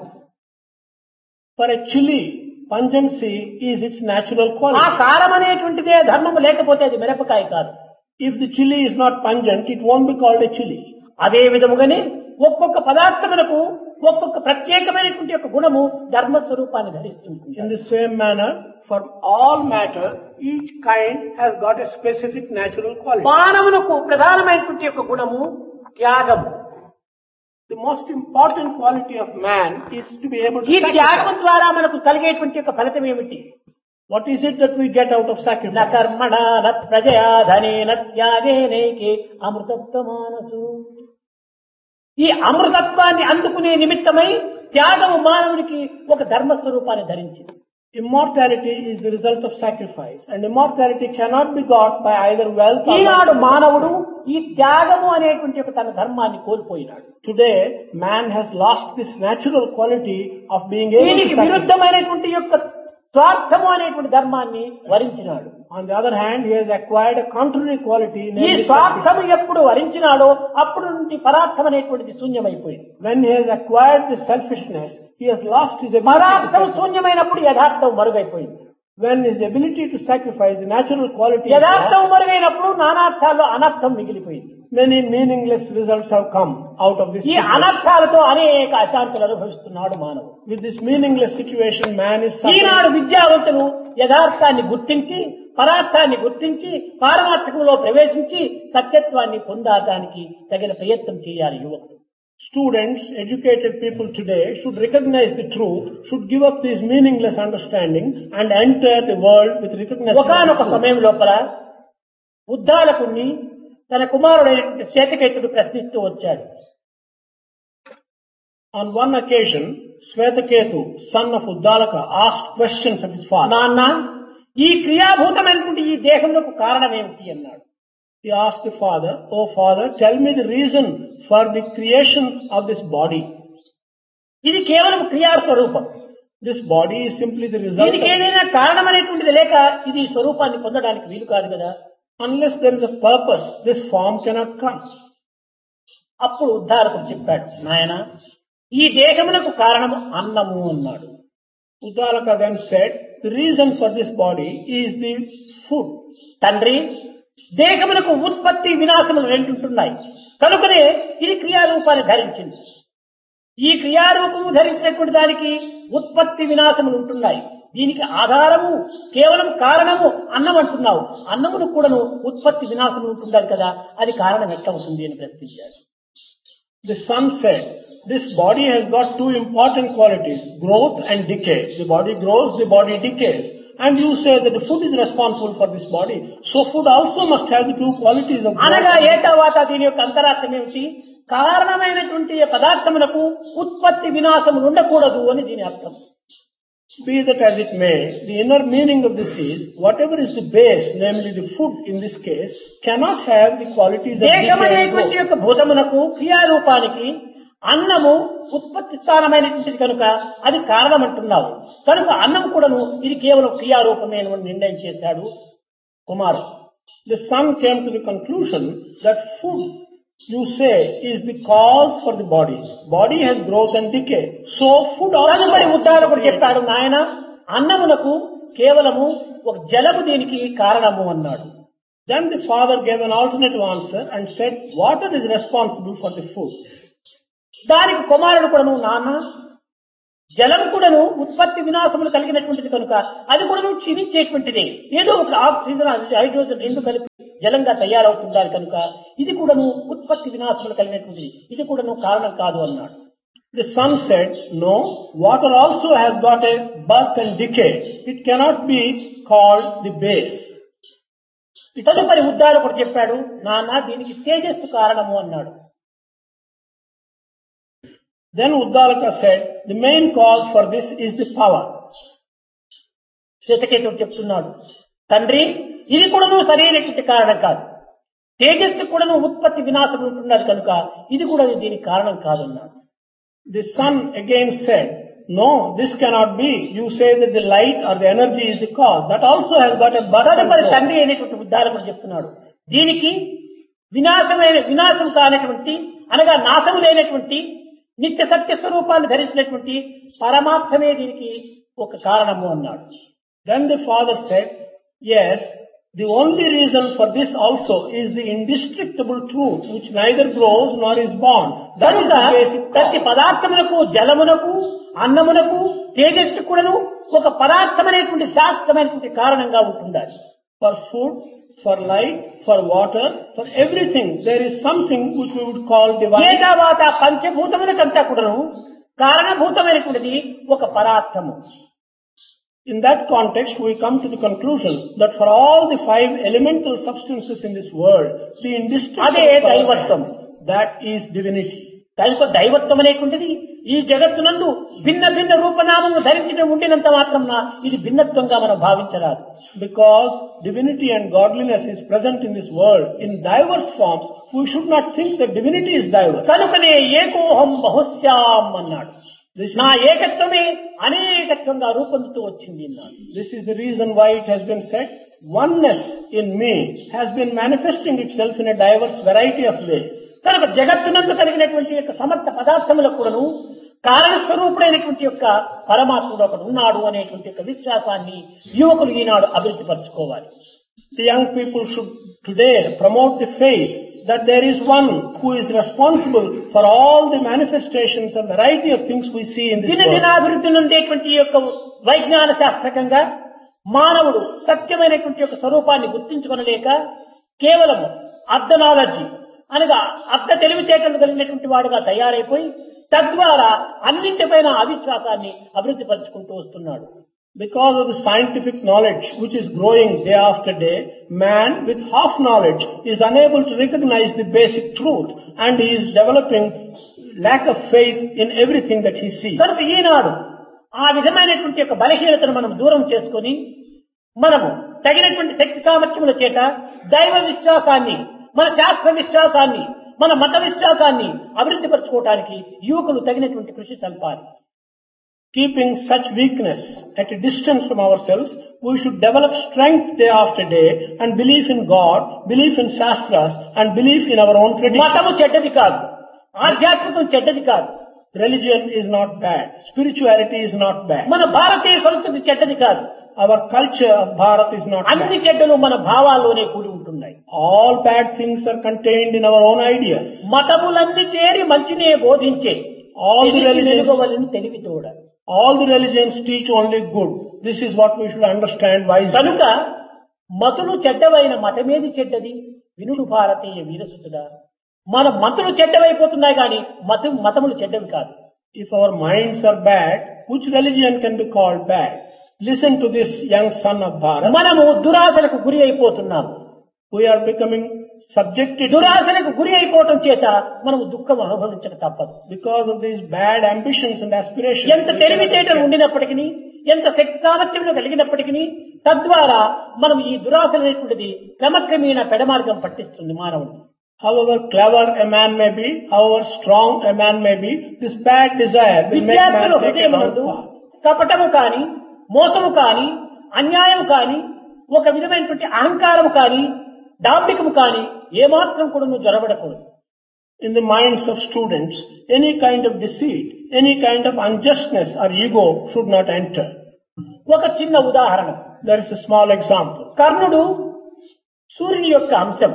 For a chili, pungency is its natural ఆ quality. కారం అనేటువంటిదే ధర్మము లేకపోతే అది మిరపకాయ కాదు If the chili is not pungent, it won't be called a chili. అదే విధముగానే ఒక్కొక్క పదార్థమునకు ఒక్కొక్క ప్రత్యేకమైనటువంటి యొక్క గుణము ధర్మస్వరూపాన్ని ధరిస్తుంది In the same manner, for all matter, each kind has got a specific natural quality. మానవునకు ప్రధానమైనటువంటి యొక్క గుణము త్యాగము The most important quality of man is to be able ఈ to త్యాగం sacrifice. ద్వారా మనకు కలిగేటువంటి యొక్క ఫలితం ఏమిటి What is it that we get out of న sacrifice? కర్మణ న ప్రజయా ధనేన త్యాగేనైకే అమృతత్వ మానసు ఈ అమృతత్వాన్ని అందుకునే నిమిత్తమై త్యాగము మానవుడికి ఒక ధర్మస్వరూపాన్ని ధరించింది Immortality is the result of sacrifice, and immortality cannot be got by either wealth or Eenadu money. మానవుడు ఈ త్యాగము అనేటువంటి ఒక తన ధర్మాన్ని కోల్పోయినాడు Today, man has lost this natural quality of being able దీనికి to sacrifice. విరుద్ధమైనటువంటి యొక్క స్వార్థము అనేటువంటి ధర్మాన్ని వరించినాడు On the other hand, he has acquired a contrary quality, ఈ namely sacrifice. స్వార్థము ఎప్పుడు వరించినాడో అప్పుడు నుండి పరార్థం అనేటువంటిది శూన్యమైపోయింది When he has acquired this selfishness, he has lost his ability to పరార్థం sacrifice. శూన్యమైనప్పుడు యథార్థం మరుగైపోయింది When his ability to sacrifice the natural quality is యథార్థం lost, మరుగైనప్పుడు నానార్థాల్లో అనర్థం మిగిలిపోయింది many meaningless results have come out of this ఈ situation. అనర్థాలతో అనేక అశాంతులు అనుభవిస్తున్నాడు మానవుడు With this meaningless situation, man is Eenadu suffering. విద్యావంతులు యథార్థాన్ని గుర్తించి పరార్థాన్ని గుర్తించి పారమార్థకంలో ప్రవేశించి సత్యత్వాన్ని పొందడానికి తగిన ప్రయత్నం చేయాలి యువకుడు Students, educated people today should recognize the truth, should give up this meaningless understanding and enter the world with recognition of ఒకనొక the truth. సమయం లోపల ఉద్దాలకుణ్ణి తన కుమారుడైనటువంటి శ్వేతకేతుడు ప్రశ్నిస్తూ వచ్చాడు On one occasion, Svetaketu, son of Uddalaka, asked questions of his father. నాన్న ఈ క్రియాభూతమైనటువంటి ఈ దేహంలో కారణం ఏమిటి అన్నాడు He asked the father, Oh father, tell me the reason for the creation of this body. ఇది కేవలం క్రియాస్వరూపం This body is simply the result దీనికి of, ఏదైనా కారణం అనేటువంటిది లేక ఇది ఈ స్వరూపాన్ని పొందడానికి వీలు కాదు కదా unless there is a purpose, this form cannot come. అప్పుడు ఉద్ధారకుడు చెప్పాడు నాయన ఈ దేహమునకు కారణము అన్నము అన్నాడు Uddalaka then said, the reason for this body is the food. తండ్రి దేహమునకు ఉత్పత్తి వినాశములు రెండుంటున్నాయి కనుకనే ఇది క్రియారూపాన్ని ధరించింది ఈ క్రియారూపము ధరించినటువంటి దానికి ఉత్పత్తి వినాశములు ఉంటున్నాయి దీనికి ఆధారము కేవలం కారణము అన్నం అంటున్నావు అన్నమును కూడాను ఉత్పత్తి వినాశములు ఉంటుండాలి కదా అది కారణం ఎట్లా అవుతుంది అని ప్రశ్నించాడు The son said, this body has got two important qualities, growth and decay. The body grows, the body decays. And you say that the food is responsible for this body. So food also must have the two qualities of growth. అనగా and A decay. తర్వాత దీని యొక్క అంతరార్థం ఏమిటి కారణమైనటువంటి పదార్థములకు ఉత్పత్తి వినాశములు ఉండకూడదు అని దీని అర్థం Be that as it may, the inner meaning of this is, whatever is the base, namely the food in this case, cannot have the qualities of decay and దేహమనేటువంటి growth. యొక్క భూతమునకు క్రియారూపానికి అన్నము ఉత్పత్తి స్థానమైనటువంటిది కనుక అది కారణం అంటున్నావు కనుక అన్నం కూడాను ఇది కేవలం క్రియారూపమే అని నిర్ణయం చేశాడు కుమారు The son came to the conclusion that food, you say, is the cause for the body. Body has growth and decay. So food also. తదుపరి ఉద్దారకుడు చెప్పాడు నాయన అన్నమునకు కేవలము ఒక జలము దీనికి కారణము అన్నాడు Then the father gave an alternative answer and said, water is responsible for the food. దానికి కుమారుడు కూడాను నాన్న జలం కూడాను ఉత్పత్తి వినాశములు కలిగినటువంటిది కనుక అది కూడాను క్షీణించేటువంటిది ఏదో ఒక ఆక్సిజన్ హైడ్రోజన్ రెండు కలిపి జలంగా తయారవుతుండాలి కనుక ఇది కూడాను ఉత్పత్తి వినాశములు కలిగినటువంటిది ఇది కూడాను కారణం కాదు అన్నాడు The son said, no, water also has got a birth and decay. It cannot be called the base. తదుపరి ఉద్దారకుడు చెప్పాడు నాన్న దీనికి తేజస్సు కారణము అన్నాడు Then Uddalaka said, the main cause for this is the power. శ్వేతకేతుడు చెప్తున్నాడు తండ్రి ఇది కూడాను సరైనటువంటి కారణం కాదు తేజస్సు కూడాను ఉత్పత్తి వినాశం ఉంటున్నది కనుక ఇది కూడా దీనికి కారణం కాదన్నాడు The son again said, no, this cannot be. You say that the light or the energy is the cause. That also has got a birth and తదుపరి cause. తండ్రి అయినటువంటి ఉద్దారకుడు చెప్తున్నాడు దీనికి వినాశమైన వినాశం కానటువంటి అనగా నాశము లేనటువంటి నిత్య సత్య స్వరూపాన్ని ధరించినటువంటి పరమాత్మనే దీనికి ఒక కారణము అన్నాడు Then the father said, yes, the only reason for this also is the indestructible truth which neither grows nor is born. That is కనుక the basic ప్రతి cause. పదార్థములకు జలమునకు అన్నమునకు తేజస్సు కూడాను ఒక పదార్థమైనటువంటి శాస్త్రమైనటువంటి కారణంగా ఉంటుండాలి For food, for light, for water, for everything, there is something which we would call A divine. తర్వాత పంచభూతములకంతా కూడాను కారణభూతమైనటువంటిది ఒక పదార్థము In that context, we come to the conclusion that for all the five elemental substances in this world, the అదే indestructible దైవత్వం. power, that is divinity. కనుక దైవత్వం అనేటువంటిది ఈ జగత్తునందు భిన్న భిన్న రూపనామము ధరించడం ఉండినంత మాత్రం ఇది భిన్నత్వంగా మనం భావించరాదు Because divinity and godliness is present in this world in diverse forms, we should not think that divinity is diverse. కనుకనే ఏకోహం బహుశ్యాం అన్నాడు This నా is, ఏకత్వమే అనేకత్వంగా రూపొందుతూ వచ్చింది అన్నాడు this is the reason why it has been said, oneness in me has been manifesting itself in a diverse variety of ways. కనుక జగత్తునందు కలిగినటువంటి యొక్క సమర్థ పదార్థములకు కూడాను కారణస్వరూపుడైనటువంటి యొక్క పరమాత్ముడు ఒకడు ఉన్నాడు అనేటువంటి యొక్క విశ్వాసాన్ని యువకులు ఈనాడు అభివృద్ధి పరచుకోవాలి The young people should today promote the faith that there is one who is responsible for all the manifestations and variety of things we see in this దిన world. దినాభివృద్ధి నుండేటువంటి యొక్క వైజ్ఞాన శాస్త్రకంగా మానవుడు సత్యమైనటువంటి యొక్క స్వరూపాన్ని గుర్తించుకొనలేక కేవలం అర్ధనాలజీ అనగా అర్ధ తెలివితేటలు కలిగినటువంటి వాడుగా తయారైపోయి తద్వారా అన్నింటిపైన అవిశ్వాసాన్ని అభివృద్ధి పరుచుకుంటూ వస్తున్నాడు Because of the scientific knowledge which is growing day after day, man with half knowledge is unable to recognize the basic truth and he is developing lack of faith in everything that he sees. కనుక ఈనాడు ఆ విధమైనటువంటి యొక్క బలహీనతను మనం దూరం చేసుకొని మనము తగినటువంటి శక్తి సామర్థ్యముల చేత దైవ విశ్వాసాన్ని మన శాస్త్ర విశ్వాసాన్ని మన మత విశ్వాసాన్ని అభివృద్ధి పరచుకోవటానికి యువకులు తగినటువంటి కృషి సల్పాలి Keeping such weakness at a distance from ourselves, we should develop strength day after day and belief in God, belief in Shastras and belief in our own tradition. మతము చెడ్డది కాదు ఆధ్యాత్మికం చెడ్డది కాదు Religion is not bad. Spirituality is not bad. మన భారతీయ సంస్కృతి చెడ్డది కాదు Our culture of Bharat is not అన్ని bad. చెడ్డలు మన భావాల్లోనే కూడి ఉంటున్నాయి All bad things are contained in our own ideas. మతములన్నీ చేరి మంచినే బోధించే All the తెలిసి religions, వెలుగవలని తెలివి తోడ all the religions teach only good. This is what we should understand wisely. కనుక మతులు చెడ్డవైన మతమేది చెడ్డది వినుడు భారతీయ వీరసుతుడా మన మతులు చెడ్డవైపోతున్నాయి కానీ మత మతములు చెడ్డవి కాదు If our minds are bad, which religion can be called bad? Listen to this young son of Bharat. మనము దురాశలకు గురి అయిపోతున్నాము We are becoming subjected to, దురాశలకు గురి అయిపోవటం చేత మనము దుఃఖం అనుభవించక తప్పదు because of these bad ambitions and aspirations. ఎంత we cannot తెలివితేటలు escape. ఉండినప్పటికీ ఎంత శక్తి సామర్థ్యములు కలిగినప్పటికీ తద్వారా మనం ఈ దురాశ అనేటువంటిది క్రమక్రమేణా పెడమార్గం పట్టిస్తుంది మానవుడు However clever a man may be, however strong a man may be, this bad desire will make విద్యార్థుల man take a హృదయం wrong నందు path. కపటము కాని మోసము కాని అన్యాయం కాని ఒక విధమైనటువంటి అహంకారము కాని డాంబికము కాని ఏమాత్రం కూడా నువ్వు జొరబడకూడదు In the minds of students, any kind of deceit, any kind of unjustness or ego should not enter. ఒక చిన్న ఉదాహరణ There is a small example. కర్ణుడు సూర్యుని యొక్క అంశం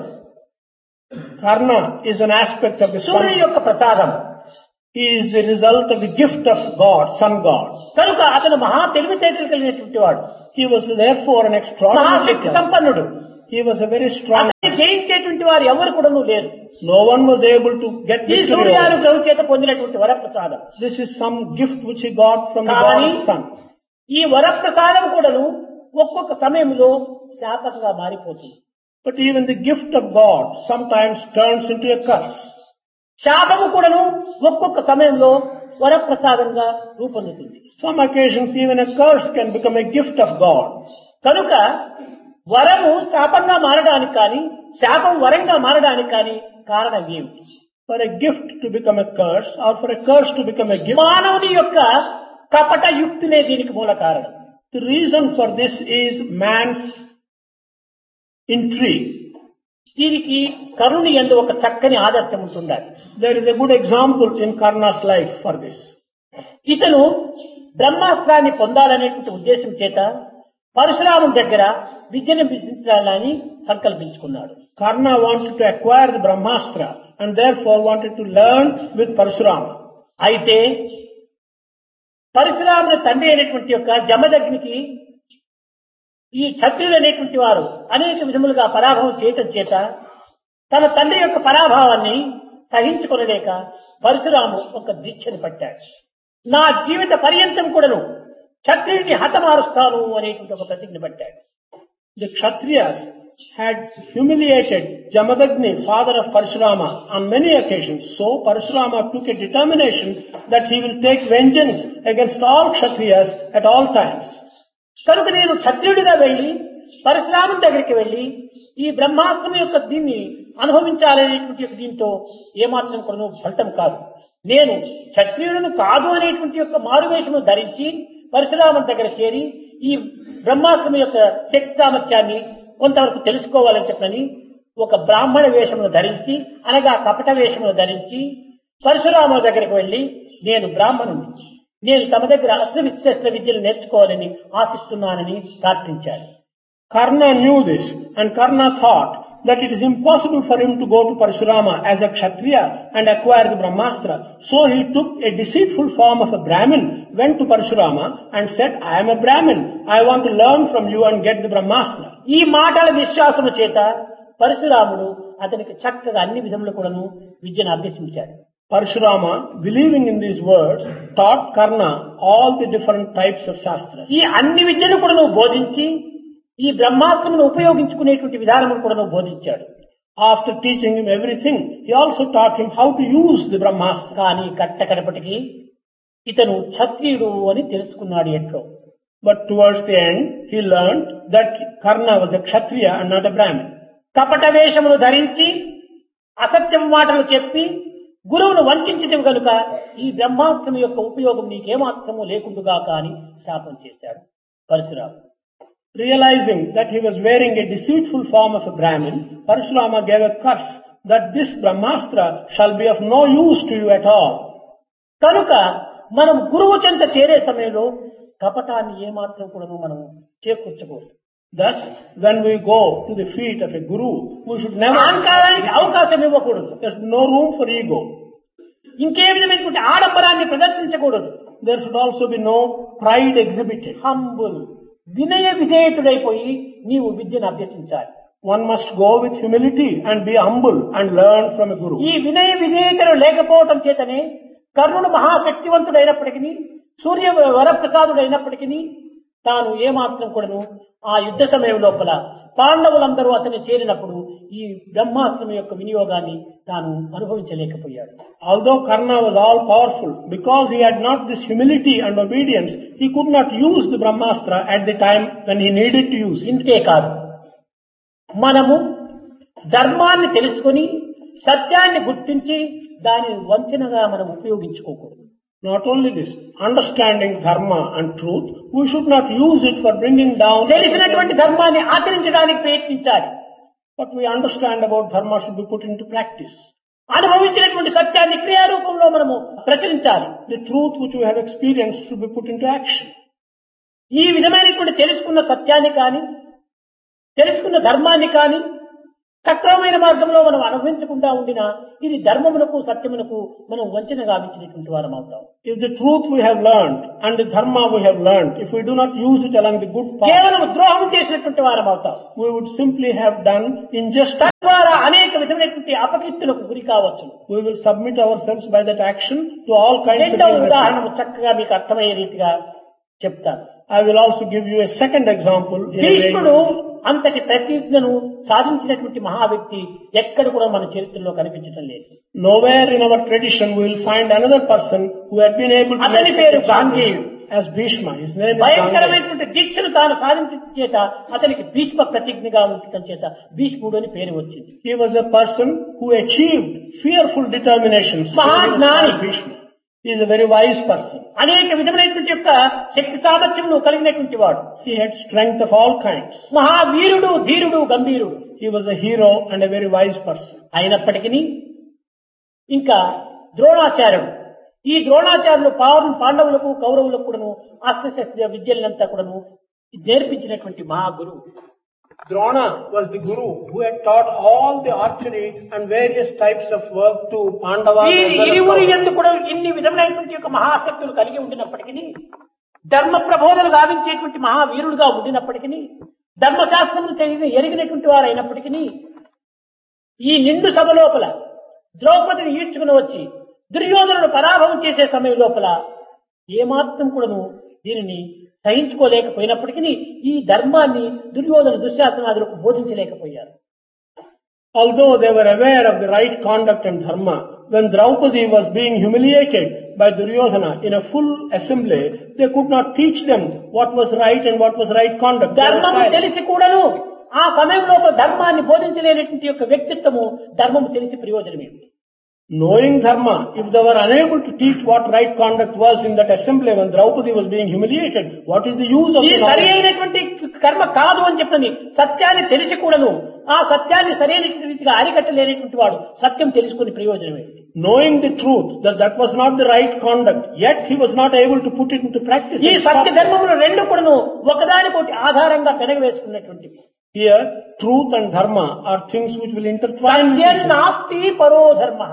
Karna is an aspect of the సూర్యుని sun. యొక్క ప్రసాదం He is the result of the gift of God, sun God. కనుక అతను మహా తెలివితేటలు కలిగినటువంటి వాడు He was therefore an extraordinary Mahashakti thinker. సంపన్నుడు He was a very strong. అతన్ని జయించేటువంటి వారు ఎవరు కూడా లేరు No one was able to get ఈ victory over. సూర్యానుగ్రహం చేత పొందినటువంటి వరప్రసాదం This is some gift which he got from the కానీ God Son. ఈ వరప్రసాదం కూడాను ఒక్కొక్క సమయంలో శాపంగా మారిపోతుంది But even the gift of God sometimes turns into a curse. శాపము కూడాను ఒక్కొక్క సమయంలో వరప్రసాదంగా రూపొందుతుంది Some occasions even a curse can become a gift of God. కనుక వరము శాపంగా మారడానికి కానీ శాపం వరంగా మారడానికి కానీ కారణం ఏమిటి For a gift to become a curse or for a curse to become a gift, మానవుని యొక్క కపట యుక్తులే దీనికి మూల కారణం the reason for this is man's intrigue. దీనికి కరుణి ఎందు ఒక చక్కని ఆదర్శం ఉంటుండాలి There is a good example in Karna's life for this. ఇతను బ్రహ్మాస్త్రాన్ని పొందాలనేటువంటి ఉద్దేశం చేత పరశురాముం దగ్గర విద్యను విధించాలని సంకల్పించుకున్నాడు Karna wanted to acquire the Brahmastra and therefore wanted to learn with Parshurama. అయితే పరశురాముని తండ్రి అయినటువంటి యొక్క జమదగ్నికి ఈ క్షత్రియులు అనేటువంటి వారు అనేక విధములుగా పరాభవం చేయటం చేత తన తండ్రి యొక్క పరాభావాన్ని సహించుకొనలేక పరశురాము ఒక దీక్షను పట్టాడు నా జీవిత పర్యంతం కూడాను క్షత్రియుడిని హతమారుస్తాను అనేటువంటి ఒక ప్రతిజ్ఞ పట్టాడు The Kshatriyas had humiliated Jamadagni, father of Parshurama, on many occasions. So Parshurama took a determination that he will take vengeance against all Kshatriyas at all times. కనుక నేను క్షత్రియుడిగా వెళ్లి పరశురాముని దగ్గరికి వెళ్లి ఈ బ్రహ్మాస్త్రం యొక్క దీన్ని అనుభవించాలనేటువంటి యొక్క దీంతో ఏమాత్రం కూడా ఫలితం కాదు నేను క్షత్రియులను కాదు అనేటువంటి యొక్క మారువేషము ధరించి పరశురాముని దగ్గర చేరి ఈ బ్రహ్మాస్త్రం యొక్క శక్తి సామర్థ్యాన్ని కొంతవరకు తెలుసుకోవాలని చెప్పని ఒక బ్రాహ్మణ వేషమును ధరించి అనగా కపట వేషమును ధరించి పరశురాముల దగ్గరికి వెళ్లి నేను బ్రాహ్మణుని నేను తమ దగ్గర అస్త్ర విశస్త్ర విద్యలు నేర్చుకోవాలని ఆశిస్తున్నానని ప్రార్థించాడు Karna knew this and Karna thought that it is impossible for him to go to Parshurama as a Kshatriya and acquire the Brahmastra. So he took a deceitful form of a Brahmin, went to Parshurama and said, I am a Brahmin. I want to learn from you and get the Brahmastra. ఈ మాటల విశ్వాసము చేత పరశురాముడు అతనికి చక్కగా అన్ని విధములు కూడాను విద్యను అభ్యసించాడు Parshurama, believing in these words, taught Karna all the different types of Shastras. ఈ అన్ని విద్యను కూడా నువ్వు బోధించి ఈ బ్రహ్మాస్త్రమును ఉపయోగించుకునేటువంటి విధానమును కూడా నువ్వు బోధించాడు After teaching him everything, he also taught him how to use the Brahmastra. కానీ కట్టకడపటికి ఇతను క్షత్రియుడు అని తెలుసుకున్నాడు ఎట్లో But towards the end, he learned that Karna was a Kshatriya and not a Brahmin. కపట వేషమును ధరించి అసత్యం మాటలు చెప్పి గురువును వంచడం కనుక ఈ బ్రహ్మాస్త్రం యొక్క ఉపయోగం నీకేమాత్రము లేకుండుగా కాని శాపం చేశాడు పరశురాము Realizing that he was wearing a deceitful form of a Brahmin, Parshurama gave a curse that this Brahmastra shall be of no use to you at all. కనుక మనం గురువు చెంత చేరే సమయంలో కపటాన్ని ఏమాత్రం కూడా మనం చేకూర్చకూడదు Thus, when we go to the feet of a guru, we should never, అహంకారానికి అవకాశం ఇవ్వకూడదు there's no room for ego. ఇంకే విధమైనటువంటి ఆడంబరాన్ని ప్రదర్శించకూడదు There should also be no pride exhibited. Humble వినయ విధేయతుడైపోయి నీవు విద్యను అభ్యసించాలి One must go with humility and be humble and learn from a guru. ఈ వినయ విధేయతలు లేకపోవటం చేతనే కర్ణుడు మహాశక్తివంతుడైనప్పటికీ సూర్య వరప్రసాదుడైనప్పటికీ తాను ఏమాత్రం కూడాను ఆ యుద్ధ సమయం లోపల పాండవులందరూ అతన్ని చేరినప్పుడు ఈ బ్రహ్మాస్త్రం యొక్క వినియోగాన్ని తాను అనుభవించలేకపోయాడు Although Karna was all powerful, because he had not this humility and obedience, he could not use the Brahmastra at the time when he needed to use it. ఇంతే కాదు మనము ధర్మాన్ని తెలుసుకొని సత్యాన్ని గుర్తించి దానిని వంచనగా మనం ఉపయోగించుకోకూడదు Not only this, understanding dharma and truth, we should not use it for bringing down. తెలిసినటువంటి ధర్మాన్ని ఆచరించడానికి ప్రయత్నించాలి What we understand about dharma should be put into practice. అనుభవించినటువంటి సత్యాన్ని క్రియారూపంలో మనము ప్రచురించాలి The truth which we have experienced should be put into action. ఈ విధమైనటువంటి తెలుసుకున్న సత్యాన్ని కానీ తెలుసుకున్న ధర్మాన్ని కానీ సక్రమమైన మార్గంలో మనం అనుభవించకుండా ఉండినా ఇది ధర్మమునకు సత్యమునకు మనం వంచన గావించినటువంటి వారం అవుతాం If the truth we have learned and the dharma we have learned, if we do not use it along the good path, కేవలం ద్రోహం చేసినటువంటి వారం అవుతాం we would simply have done injustice. తద్వారా అనేక విధమైనటువంటి అపకీర్తులకు గురి కావచ్చు We will submit ourselves by that action to all kinds of రెండవ ill ఉదాహరణ effects. చక్కగా మీకు అర్థమయ్యే రీతిగా చెప్తాను I will also give you a second example. in a way- భీష్ముడు అంతటి ప్రతిజ్ఞను సాధించినటువంటి మహా వ్యక్తి ఎక్కడ కూడా మన చరిత్రలో కనిపించడం లేదు Nowhere in our tradition we will find another person who had been able to అతని make పేరు such a గాంధీయుడు. as Bhishma. His name is Gandhi. భయంకరమైనటువంటి దీక్షను తాను సాధించడం చేత అతనికి భీష్మ ప్రతిజ్ఞగా ఉండటం చేత భీష్ముడు అని పేరు వచ్చింది He was a person who achieved fearful determination. So he was మహాజ్ఞాని. called Bhishma. He is a very wise person. అనేక విధమైనటువంటి యొక్క శక్తి సామర్థ్యములు కలిగినటువంటి వాడు He had strength of all kinds. మహావీరుడు ధీరుడు గంభీరుడు He was a hero and a very wise person. అయినప్పటికీ ఇంకా ద్రోణాచార్యుడు ఈ ద్రోణాచార్యులు పావు పాండవులకు కౌరవులకు కూడాను అస్త్రశస్త్ర విద్యలంతా కూడాను నేర్పించినటువంటి మహాగురువు Drona was the guru who had taught all the archery and various types of work to Pandavas. ఈ as well as ఇరువురు Kauravas. ఎందు కూడా ఇన్ని విధమైనటువంటి యొక్క మహాశక్తులు కలిగి ఉండినప్పటికీ ధర్మ ప్రబోధన గావించేటువంటి మహావీరుడుగా ఉండినప్పటికీ ధర్మశాస్త్రములు తెలియని ఎరిగినటువంటి వారు అయినప్పటికీ ఈ నిండు సభ లోపల ద్రౌపదిని ఈడ్చుకుని వచ్చి దుర్యోధనుడు పరాభవం చేసే సమయం లోపల ఏమాత్రం కూడాను దీనిని సహించుకోలేకపోయినప్పటికీ ఈ ధర్మాన్ని Duryodhana దుశ్శాసనాదులకు బోధించలేకపోయారు Although they were aware of the right conduct and dharma, when Draupadi was being humiliated by Duryodhana in a full assembly, they could not teach them what was right and what was right conduct. They were ధర్మము silent. తెలిసి కూడాను ఆ సమయంలో ధర్మాన్ని బోధించలేనటువంటి యొక్క వ్యక్తిత్వము ధర్మము తెలిసి ప్రయోజనం ఏమిటి Knowing dharma, if they were unable to teach what right conduct was in that assembly when Draupadi was being humiliated, what is the use of ఈ the సరి knowledge? అయినటువంటి కర్మ కాదు అని చెప్పని సత్యాన్ని తెలిసి కూడాను ఆ సత్యాన్ని సరైన రీతిగా అరికట్టలేనటువంటి వాడు సత్యం తెలుసుకుని ప్రయోజనం ఏంటి Knowing the truth that that was not the right conduct, yet he was not able to put it into practice. ఈ and సత్య stop it. ధర్మములు రెండు కూడాను ఒకదానికొకటి ఆధారంగా పెనగవేసుకున్నటువంటి Here, truth and dharma are things which will intertwine with each Satyam other. నాస్తి పరో ధర్మ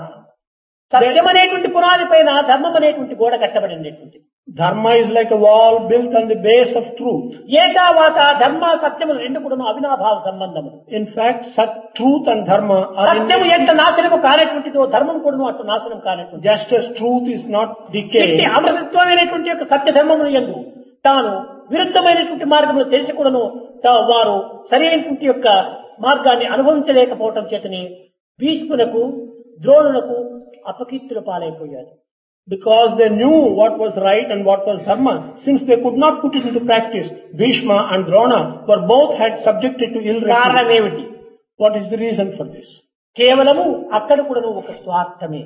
సత్యం అనేటువంటి పునాది పైన ధర్మం అనేటువంటి గోడ కట్టబడినటువంటి Dharma is like a wall built on the base of truth. ఏకావాత ధర్మ సత్యములు రెండు కూడాను అవినాభావ సంబంధములు In fact, such truth and dharma are in సత్యము ఎంత నాశనము కానటువంటిదో ధర్మం కూడాను అటు నాశనం కానటువంటి just as truth is not ఇట్టి decay. అమృతత్వమైనటువంటి యొక్క సత్య ధర్మములు ఎందు తాను విరుద్ధమైనటువంటి మార్గములు తెలిసి కూడాను తా- వారు సరైనటువంటి యొక్క మార్గాన్ని అనుభవించలేకపోవటం చేతని భీష్మునకు ద్రోణులకు అపకీర్తుల పాలైపోయారు Because they knew what was right and what was dharma, since they could not put it into practice, Bhishma and Drona were both had subjected to ill కారణం repute. ఏమిటి What is the reason for this? కేవలము అక్కడ కూడాను ఒక స్వార్థమే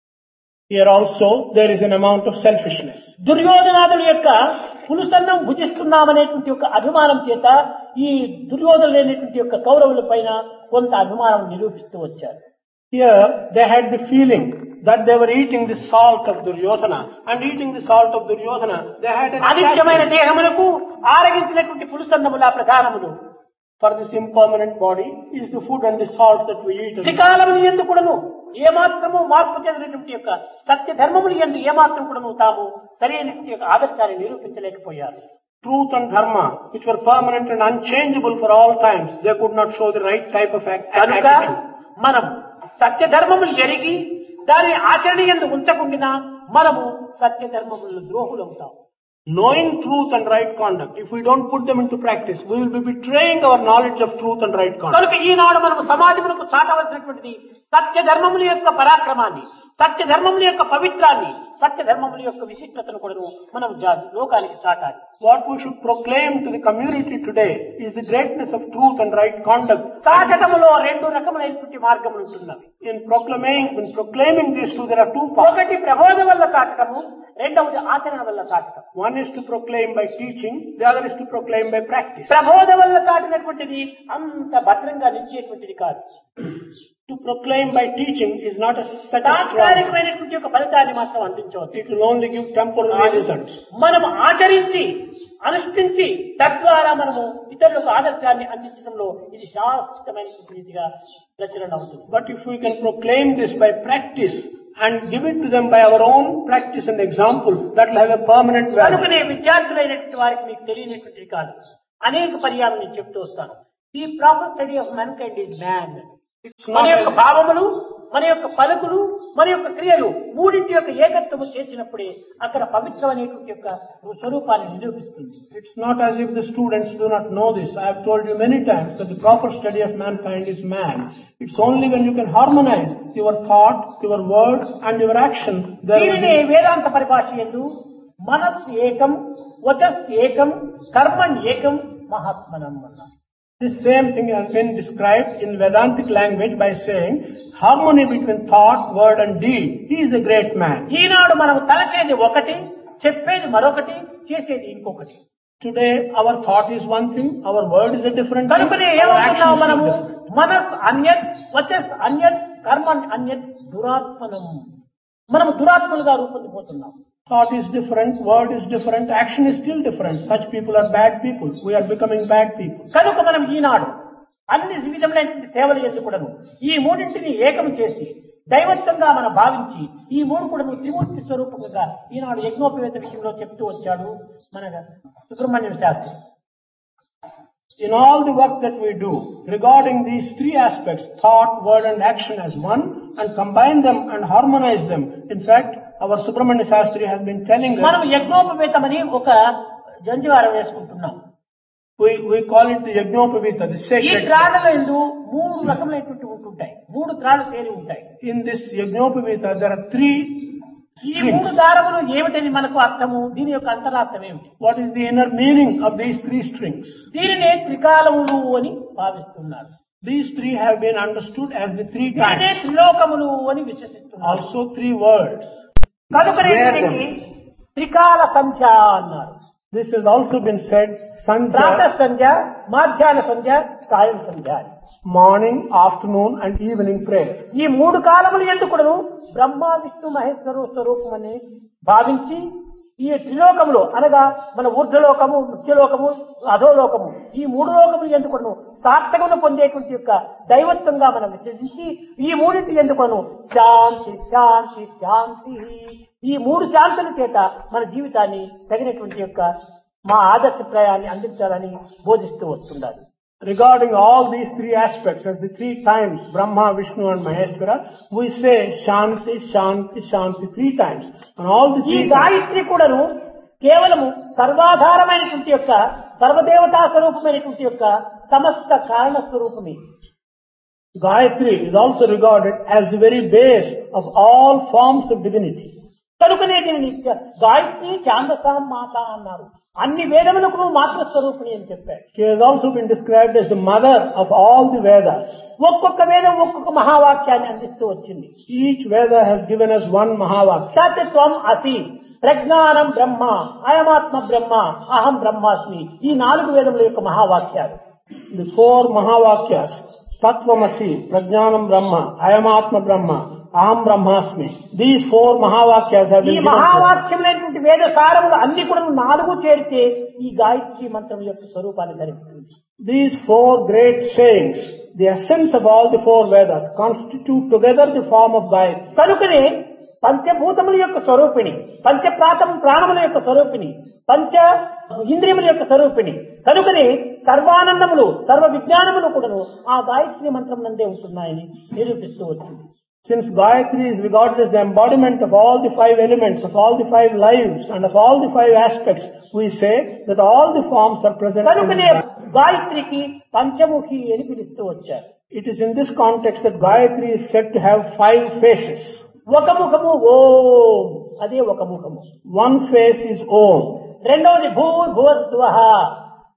Here also there is an amount of selfishness. దుర్యోధనాదుల యొక్క పులుసన్నం భుజిస్తున్నామనేటువంటి యొక్క అభిమానం చేత ఈ దుర్యోధనులు లేనటువంటి యొక్క కౌరవుల పైన కొంత అభిమానం నిరూపిస్తూ వచ్చారు Here they had the feeling that they were eating the salt of Duryodhana and eating the salt of Duryodhana they had an అనిత్యమైన attachment దేహములకు ఆరగించినటువంటి పులుసన్నముల ప్రధానములు for this impermanent body is the food and the salt that we eat. త్రికాలములు ఎందు కూడాను ఏమాత్రము మార్పు చెందినటువంటి యొక్క సత్య ధర్మములు ఎందు ఏమాత్రం కూడాను తాము సరైనటువంటి యొక్క ఆదర్శాన్ని నిరూపించలేకపోయారు Truth and dharma, which were permanent and unchangeable for all times, they could not show the right type of act. కనుక attitude. మనం సత్య ధర్మములు ఎరిగి దాని ఆచరణ ఎందు ఉంచకుండా మనము సత్య ధర్మములను ద్రోహులవుతాం Knowing truth and right conduct, if we don't put them into practice, we will be betraying our knowledge of truth and right conduct. కనుక ఈనాడు మనం సమాజములకు చాటవలసినటువంటిది సత్య ధర్మముల యొక్క పరాక్రమాన్ని సత్య ధర్మముల యొక్క పవిత్రాన్ని సత్య ధర్మముల యొక్క విశిష్టతను కూడా మనం జా- లోకానికి చాటాలి What we should proclaim to the community today is the greatness of truth and right conduct. చాటటములో రెండు రకములైనటువంటి మార్గములు ఉంటున్నవి In proclaiming, in proclaiming these two, there are two parts. ఒకటి ప్రబోధం వల్ల చాటటము రెండవది ఆచరణ వల్ల చాటటం One is to proclaim by teaching, the other is to proclaim by practice. ప్రబోధం వల్ల చాటినటువంటిది అంత భద్రంగా నిలిచేటువంటిది కాదు To To proclaim by teaching is not a such a strong. తాత్కాలికమైనటువంటి ఒక ఫలితాన్ని మాత్రం అందించవచ్చు It will only give temporary results. మనం ఆచరించి అనుష్ఠించి తద్వారా మనము ఇతరులకు ఆదర్శాన్ని అందించడంలో ఇది శాశ్వతమైనటువంటి రీతిగా రచన అవుతుంది But if we can proclaim this by practice and give it to them by our own practice and example, that will have a permanent value. కనుకనే విద్యార్థులైనటువంటి వారికి మీకు తెలియనటువంటిది కాదు అనేక పర్యాలు నేను చెప్తూ వస్తాను ఈ proper study of mankind is man It's మన not యొక్క a- భావములు మన యొక్క పలుకులు మన యొక్క క్రియలు మూడింటి యొక్క ఏకత్వము చేసినప్పుడే అక్కడ పవిత్రమైనటువంటి యొక్క స్వరూపాన్ని నిరూపిస్తుంది It's not as if the students do not know this. I have told you many times that the proper study of mankind is man. It's only when you can harmonize your thought, your word and your action. There will దీనిని be, వేదాంత పరిభాష ఎందు మనస్ ఏకం వచస్ ఏకం కర్మణ్ ఏకం మహాత్మనం అన్నారు this same thing has been described in Vedantic language by saying harmony between thought, word and deed. He is a great man. ఈనాడు మనం తలచేది ఒకటి చెప్పేది మరొకటి చేసేది ఇంకొకటి Today our thought is one thing, our word is a different thing, కనుకనే our action ఏమవుతున్నాం is మనము different. మనస్ అన్యత్ వచస్ అన్యత్ కర్మ అన్యత్ దురాత్మనం మనము దురాత్మలుగా రూపొందిపోతున్నాం Thought is different, word is different, action is still different. Such people are bad people. We are becoming bad people. కనుక మనం ఈనాడు అన్ని విధములైనటువంటి సేవలు ఎందుకుడను ఈ మూడింటిని ఏకం చేసి దైవత్వంగా మనం భావించి ఈ మూడు కూడా త్రిమూర్తి స్వరూపంగా ఈనాడు యజ్ఞోపవేత విషయంలో చెప్తూ వచ్చాడు మన Subrahmanyam Sastry In all the work that we do regarding these three aspects, thought, word and action as one and combine them and harmonize them. In fact, our Subramanya Shastri has been telling మనం us, యజ్ఞోపవేతమని ఒక జంజివారం వేసుకుంటున్నాం we, we call it the Yajnopavita, the ఈ sacred. త్రాళ్ళలో ఎందు మూడు రకములైనటువంటి ఉంటుంటాయి మూడు త్రాళ్ళు తేలి ఉంటాయి In this Yajnopavita, there are three ఈ మూడు strings. దారములు ఏమిటని మనకు అర్థము దీని యొక్క అంతరార్థం ఏమిటి What is the inner meaning of these three strings? దీనినే త్రికాలములు అని భావిస్తున్నారు These three have been understood as the three దీనినే times. త్రిలోకములు అని విశ్వసిస్తున్నారు Also three words. కనుకనే Where దీనికి త్రికాల సంధ్య అన్నారు This has also been said, ప్రాత Sandhya, సంధ్య మాధ్యాహ్న సంధ్య సాయం సంధ్య అని. morning, afternoon and evening prayers. ఈ మూడు కాలములు ఎందుకును బ్రహ్మ విష్ణు మహేశ్వరు స్వరూపమని భావించి ఈ త్రిలోకములు అనగా మన ఊర్ధ్వలోకము ముఖ్యలోకము అధోలోకము ఈ మూడు లోకములు ఎందుకును సార్థకమును పొందేటువంటి యొక్క దైవత్వంగా మనం విశ్వసించి ఈ మూడింటి ఎందుకును శాంతి శాంతి శాంతి ఈ మూడు శాంతుల చేత మన జీవితాన్ని తగినటువంటి యొక్క మా ఆదర్శప్రాయాన్ని అందించాలని బోధిస్తూ వస్తున్నారు Regarding all these three aspects as the three times, Brahma, Vishnu and Maheshwara, we say Shanti, Shanti, Shanti three times. And all the ఈ three times, గాయత్రి కూడాను కేవలము సర్వాధారమైనటువంటి యొక్క సర్వదేవతా స్వరూపమైనటువంటి యొక్క సమస్త కారణ స్వరూపమే Gayatri is also regarded as the very base of all forms of divinity. కనుకనే దీనిని గాయత్రి చాందసాం మాత అన్నారు అన్ని వేదములకు మాతృ స్వరూపిణి అని చెప్పాడు She has also been described as the mother of all the Vedas. ఒక్కొక్క వేదం ఒక్కొక్క మహావాక్యాన్ని అందిస్తూ వచ్చింది Each Veda has given us one Mahavakya. సత్యత్వం అసి ప్రజ్ఞానం బ్రహ్మ అయమాత్మ బ్రహ్మ అహం బ్రహ్మాస్మి ఈ నాలుగు వేదముల యొక్క మహావాక్యాలు The four Mahavakyas, Tattvamasi, Prajnanam Brahma, Ayamatma Brahma, Aham Brahmasmi. These four Mahavakyas have ఈ been given to us. మహావాక్యములైనటువంటి వేద సారములు అన్ని కూడా నాలుగు చేరితే ఈ గాయత్రి మంత్రం యొక్క స్వరూపాన్ని ధరిస్తుంది These four great sayings, the essence of all the four Vedas, constitute together the form of Gayatri. కనుకనే పంచభూతముల యొక్క స్వరూపిణి పంచ ప్రాతం ప్రాణముల యొక్క స్వరూపిణి పంచ ఇంద్రియముల యొక్క స్వరూపిణి కనుకనే సర్వానందములు సర్వ విజ్ఞానములు కూడాను ఆ గాయత్రి మంత్రం నందే ఉంటున్నాయని నిరూపిస్తూ వచ్చింది Since Gayatri is regarded as the embodiment of all the five elements, of all the five lives, and of all the five aspects, we say that all the forms are present in కనుకనే Gayatri. గాయత్రికి పంచముఖి అని పిలుస్తూ వచ్చారు It is in this context that Gayatri is said to have five faces. ఒక ముఖము ఓం అదే ఒక ముఖము One face is Om. రెండవది భూ భువస్వ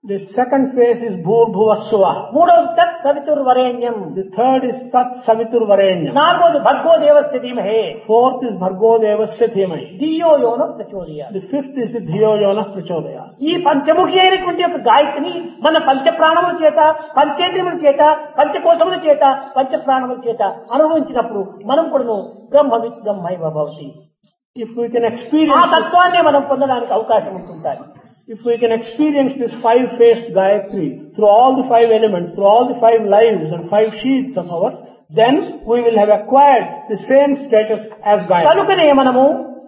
The second phase is Bhur Bhuvassuva. మూడవది తత్ సవితుర్వరేణ్యం The third is Tat Savitur Varenyam. నాలుగవది భర్గో దేవస్య ధీమహే Fourth is Bhargo Devasya Dhimai. ధియో యోన ప్రచోదయాలు The fifth is the Dhiyo Yona Prachodaya. ఈ పంచముఖి అయినటువంటి యొక్క గాయత్రిని మన పంచ ప్రాణముల చేత పంచేంద్రియముల చేత పంచకోశముల చేత పంచ ప్రాణముల చేత అనుభవించినప్పుడు మనం కూడాను బ్రహ్మ విద్గమ్మై భవతి If we can ఆ experience, తత్వాన్ని మనం పొందడానికి అవకాశం ఉంటుంటాయి if we can experience this five-faced Gayatri through all the five elements, through all the five lives and five sheets of ours, then we will have acquired the same status as Gayatri. కనుకనే మనము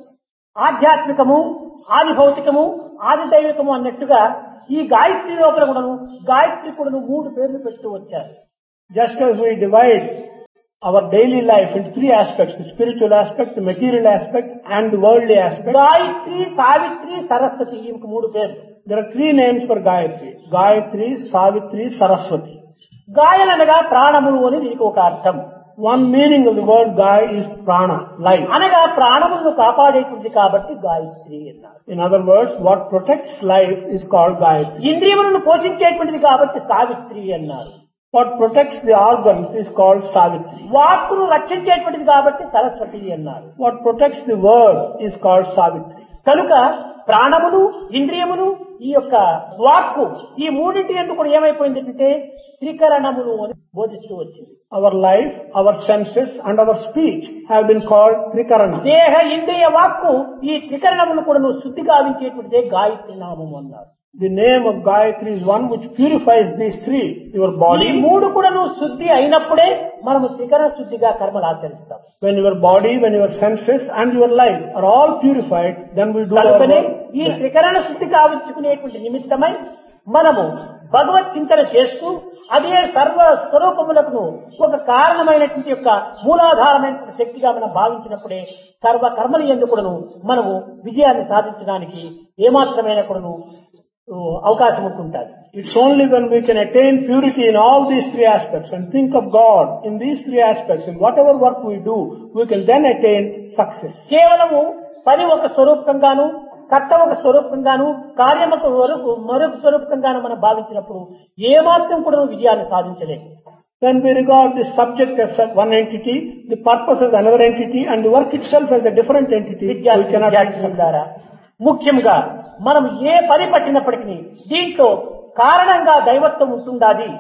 ఆధ్యాత్మికము ఆది భౌతికము ఆది దైవికము అన్నట్టుగా ఈ గాయత్రి లోపల కూడాను గాయత్రి కూడాను మూడు పేర్లు పెడుతూ వచ్చారు Just as we divide our daily life into three aspects, the spiritual aspect, the material aspect and the worldly aspect, Gayatri Savitri Saraswati ఇంక మూడు పేర్లు there are three names for Gayatri. Gayatri, Savitri, Saraswati. గాయలనగా ప్రాణములు అని దీనికి ఒక అర్థం One meaning of the word Gaya is prana, life. అనగా ప్రాణములను కాపాడేటువంటి కాబట్టి గాయత్రి అన్నారు In other words, what protects life is called Gayatri. ఇంద్రియములను పోషించేటువంటిది కాబట్టి సావిత్రి అన్నారు What protects the organs is called Savitri. వాక్కును రక్షించేటువంటిది కాబట్టి సరస్వతి అన్నారు What protects the word is called Savitri. కనుక ప్రాణములు ఇంద్రియములు ఈ యొక్క వాక్కు ఈ మూడింటి ఎందుకు కూడా ఏమైపోయింది అంటే త్రికరణములు అని బోధిస్తూ వచ్చింది Our life, our senses and our speech have been called Trikarana. దేహ ఇంద్రియ వాక్కు ఈ త్రికరణములు కూడా నువ్వు శుద్ధి గావించేటువంటిదే గాయత్రి నామం అన్నారు The name of Gayatri is one which purifies these three, your ఈ body. మూడు కూడా నువ్వు శుద్ధి అయినప్పుడే మనము త్రికరణ శుద్ధిగా కర్మలు ఆచరిస్తాం When your body, when your senses and your life are all purified, then we do our కనుకనే work. ఈ త్రికరణ శుద్ధి కావించుకునేటువంటి నిమిత్తమై మనము భగవత్ చింతన చేస్తూ అదే సర్వ స్వరూపములకు ఒక కారణమైనటువంటి యొక్క మూలాధారమైనటువంటి శక్తిగా మనం భావించినప్పుడే సర్వ కర్మలు ఎందుకును మనము విజయాన్ని సాధించడానికి ఏమాత్రమైన కూడాను ఉ, అవకాశం ఉంటుంటారు It's only when we can attain purity in all these three aspects and think of God in these three aspects, in whatever work we do, we can then attain success. కేవలము పని ఒక స్వరూపంగాను కర్త ఒక స్వరూపంగాను కార్యం ఒక వరకు మరొక స్వరూపంగాను మనం భావించినప్పుడు ఏమాత్రం కూడా విజయాన్ని సాధించలేము When we regard the subject as one entity, the purpose as another entity, and the work itself as a different entity, we విద్యార్థి cannot achieve విద్యార్థుల success. ద్వారా ముఖ్యంగా మనం ఏ పని పట్టినప్పటికీ దీంట్లో కారణంగా దైవత్వం ఉంటుండాది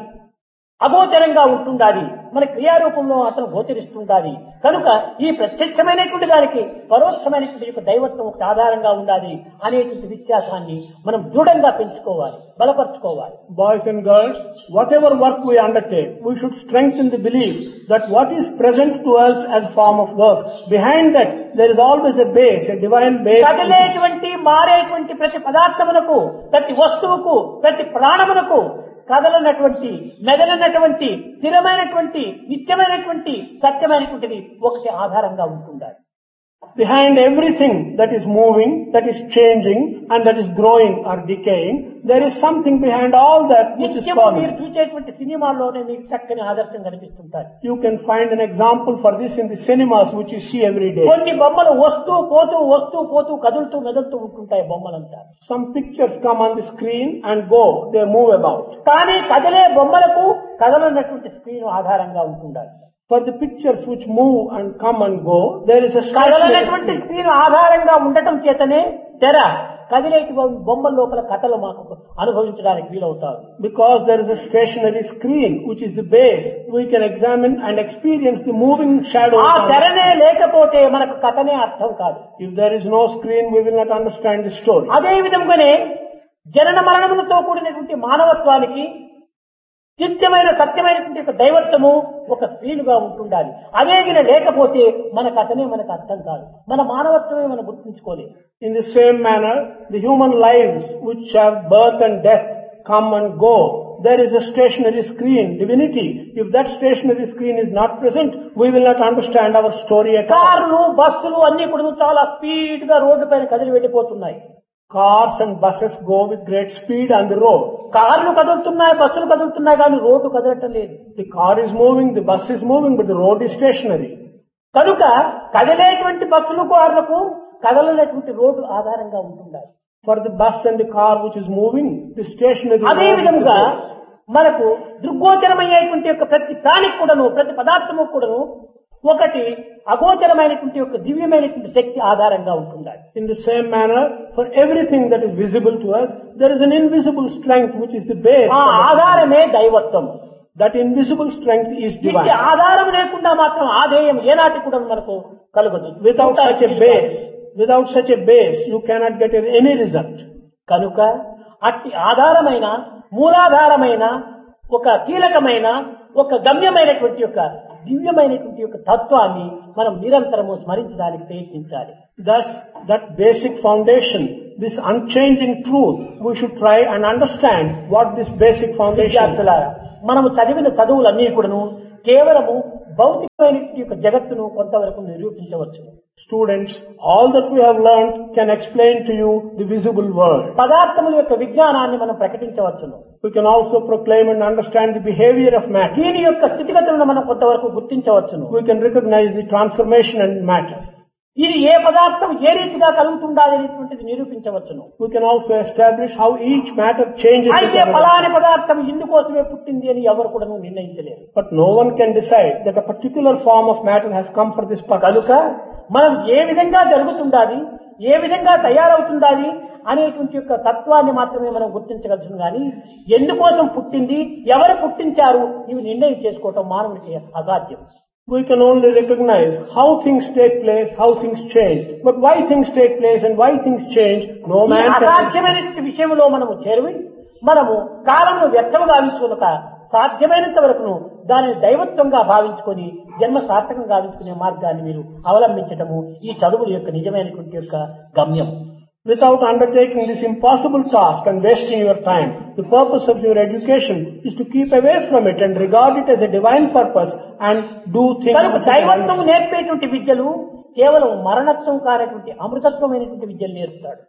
అగోచరంగా ఉంటుండాది మన క్రియారూపంలో అతను గోచరిస్తుండాది కనుక ఈ ప్రత్యక్షమైనటువంటి దానికి పరోక్షమైనటువంటి యొక్క దైవత్వం ఒకటి ఆధారంగా ఉండాలి అనేటువంటి విశ్వాసాన్ని మనం దృఢంగా పెంచుకోవాలి బలపరుచుకోవాలి Boys and girls, whatever work we undertake, we should strengthen the belief that what is present to us as a form of work, behind that there is always a base, a divine base. కదిలేటువంటి మారేటువంటి ప్రతి పదార్థమునకు ప్రతి వస్తువుకు ప్రతి ప్రాణమునకు కదలనటువంటి మెదలనటువంటి స్థిరమైనటువంటి నిత్యమైనటువంటి సత్యమైనటువంటిది ఒకటి ఆధారంగా ఉంటుండాలి Behind everything that is moving, that is changing, and that is growing or decaying, there is something behind all that which is నిత్యము మీరు common. చూసేటువంటి సినిమాల్లోనే మీకు చక్కని ఆదర్శం కనిపిస్తుంటారు You can find an example for this in the cinemas which you see every day. కొన్ని బొమ్మలు వస్తూ పోతూ వస్తూ పోతూ కదులుతూ మెదులుతూ ఉంటుంటాయి బొమ్మలంతా Some pictures come on the screen and go, they move about. కానీ కదిలే బొమ్మలకు కదలనటువంటి స్క్రీన్ ఆధారంగా ఉంటుండాలి For the pictures which move and come and go, there is a కదలనటువంటి stationary screen. స్క్రీన్ ఆధారంగా ఉండటం చేతనే తెర కదిలేటి బొమ్మ- బొమ్మల లోపల కథలు మాకు అనుభవించడానికి వీలవుతారు Because there is a stationary screen which is the base, we can examine and experience the moving shadows. ఆ on it. తెరనే లేకపోతే మనకు కథనే అర్థం కాదు If there is no screen, we will not understand the story. అదే విధంగానే జనన మరణములతో కూడినటువంటి మానవత్వానికి నిత్యమైన సత్యమైనటువంటి ఒక దైవత్వము ఒక స్క్రీనుగా ఉంటుండాలి అదే గిన లేకపోతే మన కథనే మనకు అర్థం కాదు మన మానవత్వమే మనం గుర్తుంచుకోలేదు In the same manner, the human lives which have birth and death come and go. There is a stationary screen, divinity. If that stationary screen is not present, we will not understand our story at all. కార్లు బస్సులు అన్ని కూడా చాలా speed గా road పైన కదిలి వెళ్ళిపోతున్నాయి Cars and buses go with great speed on the road. కార్లు కదులుతున్నాయి బస్సులు కదులుతున్నాయి కానీ రోడ్డు కదలటం లేదు The car is moving, the bus is moving, but the road is stationary. కనుక కదిలేటువంటి బస్సులు కార్లకు కదలనటువంటి రోడ్డు ఆధారంగా ఉంటుండాలి For the bus and the car which is moving, the stationary అదే road is the విధముగా base. మనకు దృగ్గోచరమయ్యేటువంటి యొక్క ప్రతి ప్రాణికి కూడాను ప్రతి పదార్థము కూడాను ఒకటి అగోచరమైనటువంటి యొక్క దివ్యమైనటువంటి శక్తి ఆధారంగా ఉంటుండాలి In the same manner, for everything that is visible to us, there is an invisible strength which is the base. ఆ ఆధారమే దైవత్వం That invisible strength is ఇట్టి divine. ఆధారం లేకుండా మాత్రం ఆధేయం ఏనాటి కూడా మనకు కలగదు Without such a base, without such a base, you cannot get any result. కనుక అట్టి ఆధారమైన మూలాధారమైన ఒక కీలకమైన ఒక గమ్యమైనటువంటి యొక్క దివ్యమైనటువంటి యొక్క తత్వాన్ని మనం నిరంతరము స్మరించడానికి ప్రయత్నించాలి Thus, that basic foundation, this unchanging truth, we should try and understand what this basic foundation is. విద్యార్థులారా మనము చదివిన చదువులన్నీ కూడాను కేవలము భౌతికమైనటువంటి యొక్క జగత్తును కొంతవరకు నిరూపించవచ్చు Students, all that we have learned can explain to you the visible world. పదార్థముల యొక్క విజ్ఞానాన్ని మనం ప్రకటించవచ్చును We can also proclaim and understand the behavior of matter. దీని యొక్క స్థితిగతులను మనం కొంతవరకు గుర్తించవచ్చును We can recognize the transformation in matter. ఇది ఏ పదార్థం ఏ రీతిగా కలుగుతుండాలి అనేటువంటిది నిరూపించవచ్చును We can also establish how each matter changes. with అయితే another. ఫలాని పదార్థం ఇందుకోసమే పుట్టింది అని ఎవరు కూడా నిర్ణయించలేరు But no one can decide that a particular form of matter has come for this purpose. కనుక మనం ఏ విధంగా జరుగుతుండాలి ఏ విధంగా తయారవుతుండాలి అనేటువంటి యొక్క తత్వాన్ని మాత్రమే మనం గుర్తించగలుగుతాం కానీ ఎందుకోసం పుట్టింది ఎవరు పుట్టించారు ఇవి నిర్ణయం చేసుకోవటం మానవుడికి అసాధ్యం We can only recognize how things take place, how things change. But why things take place and why things change, no ఈ man can. అసాధ్యమైనటువంటి విషయంలో మనము చేరువి మనము కాలంలో వ్యర్థము గావించుకునక సాధ్యమైనంత వరకును దానిని దైవత్వంగా భావించుకొని జన్మ సార్థకం గావించుకునే మార్గాన్ని మీరు అవలంబించటము ఈ చదువుల యొక్క నిజమైనటువంటి యొక్క గమ్యం Without undertaking this impossible task and wasting your time, the purpose of your education is to keep away from it and regard it as a divine purpose and do things. కనుక which are దైవత్వం divine. నేర్పేటువంటి విద్యలు కేవలం మరణత్వం కానటువంటి అమృతత్వమైనటువంటి విద్యలు నేర్పుతాడు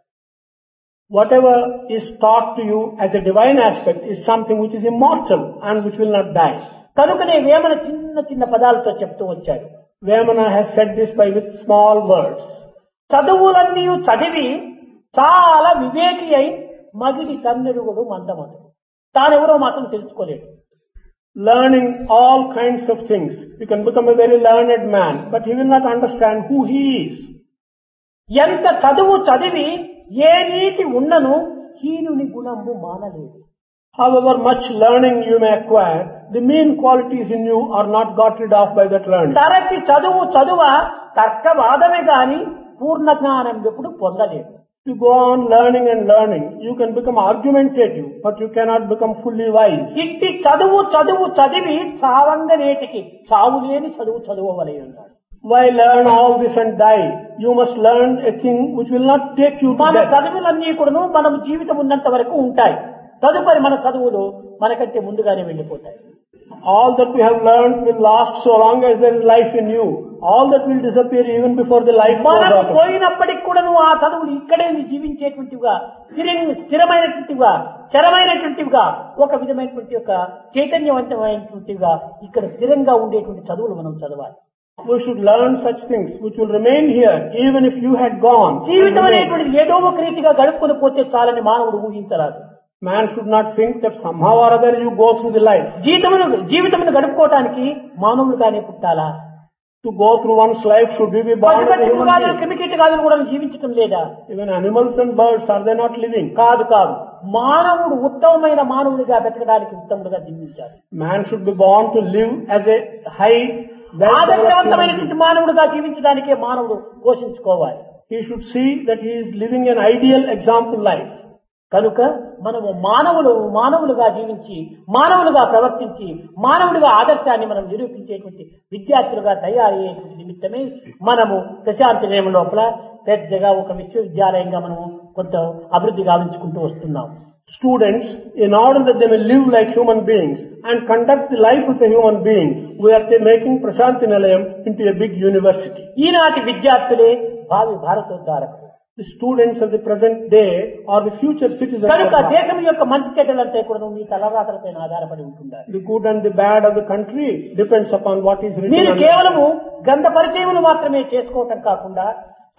Whatever is taught to you as a divine aspect is something which is immortal and which will not die. కనుకనే వేమన చిన్న చిన్న పదాలతో చెప్తూ వచ్చాడు Vemana has said this by with small words. చదువులన్నీ చదివి చాలా వివేకి అయి మగిడి కన్నెరుగుడు మందమదు తానెవరో మాత్రం తెలుసుకోలేడు Learning all kinds of things. You can become a very learned man, but he will not understand who he is. ఎంత చదువు చదివి ఏ నీతి ఉన్నను హీనుని గుణము మానలేదు However much learning you may acquire, the mean qualities in you are not got rid of by that learning. తరచి చదువు చదువ తర్కవాదమే గాని పూర్ణ జ్ఞానం ఎప్పుడు పొందలేదు You go on learning and learning. You can become argumentative, but you cannot become fully wise. ఇట్టి చదువు చదువు చదివి చావంగ నేటికి చావు లేని చదువు చదువవలే ఉన్నాడు Why learn all this and die? You must learn a thing which will not take you to మన death. చదువులన్నీ కూడాను మనం జీవితం ఉన్నంత వరకు ఉంటాయి తదుపరి మన చదువులు మనకంటే ముందుగానే వెళ్ళిపోతాయి All that we have learned will last so long as there is life in you. All that will disappear even before the life goes మనం out. of you. పోయినప్పటికి కూడా నువ్వు ఆ చదువులు ఇక్కడే నీ జీవించేటువంటివిగా స్థిర- స్థిరమైనటువంటివిగా చరమైనటువంటివిగా ఒక విధమైనటువంటి ఒక చైతన్యవంతమైనటువంటివిగా ఇక్కడ స్థిరంగా ఉండేటువంటి చదువులు మనం చదవాలి We should learn such things which will remain here even if you had gone. జీవితం అనేటువంటిది ఏదో ఒక రీతిగా గడుపుకొని పోతే చాలని మానవుడు ఊహించరాదు Man should not think that somehow or other you go through the life. జీవితమును జీవితమును గడుపుకోవటానికి మానవులుగానే పుట్టాలా To go through one's life, should we be born as a పశుపక్షి human మృగాదులు being? క్రిమికీటకాదులు కూడా జీవించటం లేదా Even animals and birds, are they not living? కాదు కాదు మానవుడు ఉత్తమమైన మానవుడిగా బతకడానికి ఉత్తముడుగా జీవించాలి Man should be born to live as a high, well-developed human being. ఆదర్శవంతమైనటువంటి మానవుడిగా జీవించడానికే మానవుడు పోషించుకోవాలి He should see that he is living an ideal example life. కనుక మనము మానవులు మానవులుగా జీవించి మానవులుగా ప్రవర్తించి మానవుడిగా ఆదర్శాన్ని మనం నిరూపించేటువంటి విద్యార్థులుగా తయారయ్యేటువంటి నిమిత్తమే మనము ప్రశాంతి నియమం లోపల పెద్దగా ఒక విశ్వవిద్యాలయంగా మనము కొంత అభివృద్ధి గావించుకుంటూ వస్తున్నాం Students, in order that they may live like human beings and conduct the life of a human being, we are ta- making Prasanthi Nilayam into a big university. ఈనాటి విద్యార్థులే భావి భారతోద్ధారకులు The students of the present day are the future citizens of కనుక Bharat. దేశం యొక్క మంచి చెడ్డలంతా కూడా మీ తలరాతలపైన ఆధారపడి ఉంటుండాలి The good and the bad of the country depends upon what is written మీరు on కేవలము గంధ పరిచయములు మాత్రమే చేసుకోవటం కాకుండా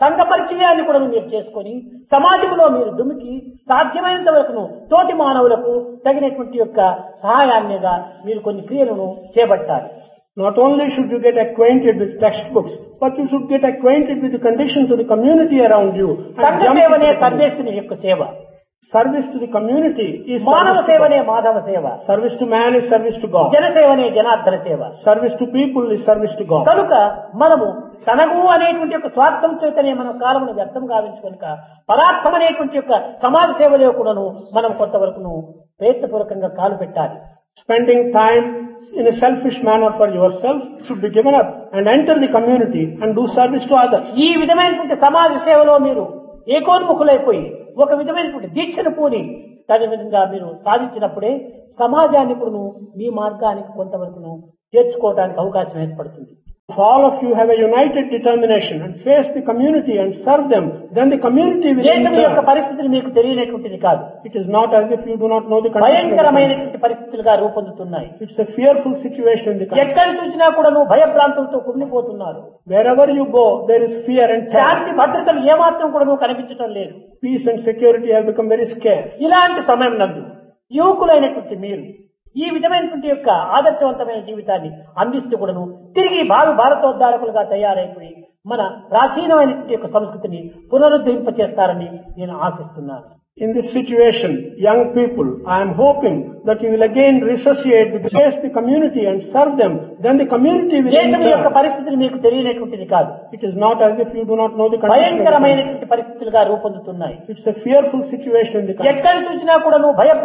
సంఘ పరిచయాన్ని కూడా మీరు చేసుకొని సమాజంలో మీరు దుమికి సాధ్యమైనంత వరకును తోటి మానవులకు తగినటువంటి యొక్క సహాయాన్నిగా మీరు కొన్ని క్రియలను చేపట్టాలి Not only should you get acquainted with textbooks, but you should get acquainted with the conditions of the community around you. and సంఘ jump సేవనే into the community. సర్వేశ్వని యొక్క సేవ Service to the community is మానవ service to, సేవనే Madhava సేవ God. service to man is service to God. జనసేవనే Janardhana సేవ Service to people is service to God. కనుక మనము తనకు అనేటువంటి యొక్క స్వార్థం చేతనే మన కాలమును వ్యర్థం గావించుకొనక పరార్థం అనేటువంటి యొక్క సమాజ సేవలో కూడాను మనం కొంతవరకును ప్రయత్నపూర్వకంగా కాలు పెట్టాలి Spending time in a selfish manner for yourself should be given up and enter the community and do service to others. ఈ విధమైనటువంటి సమాజ సేవలో మీరు ఏకోన్ముఖులైపోయి ఒక విధమైనటువంటి దీక్షను పూని తగిన విధంగా మీరు సాధించినప్పుడే సమాజాన్ని కూడాను మీ మార్గానికి కొంతవరకును చేర్చుకోవడానికి అవకాశం ఏర్పడుతుంది If all of you have a united determination and face the community and serve them, then the community will in దేశం యొక్క turn. పరిస్థితులు మీకు తెలియనటువంటిది కాదు It is not as if you do not know the condition. of the country. భయంకరమైనటువంటి పరిస్థితులుగా రూపొందుతున్నాయి It's a fearful situation in the country. ఎక్కడ చూసినా కూడాను భయభ్రాంతులతో కుమిలిపోతున్నారు Wherever you go, there is fear and terror. శాంతి భద్రతలు ఏమాత్రం కూడా కనిపించడం లేదు Peace and security have become very scarce. ఇలాంటి సమయం నందు యువకులైనటువంటి మీరు ఈ విధమైనటువంటి యొక్క ఆదర్శవంతమైన జీవితాన్ని అందిస్తూ కూడాను తిరిగి భావి భారతోద్ధారకులుగా తయారైపోయి మన ప్రాచీనమైనటువంటి యొక్క సంస్కృతిని పునరుద్ధరింపచేస్తారని నేను ఆశిస్తున్నాను In this situation, young people, I am hoping that you will again resuscitate the face the community and serve them. Then the community will in దేశం యొక్క turn. పరిస్థితులు మీకు తెలియనటువంటిది కాదు It is not as if you do not know the condition. of the country. భయంకరమైనటువంటి పరిస్థితులుగా రూపొందుతున్నాయి It's a fearful situation in the country. ఎక్కడ చూసినా కూడాను భయ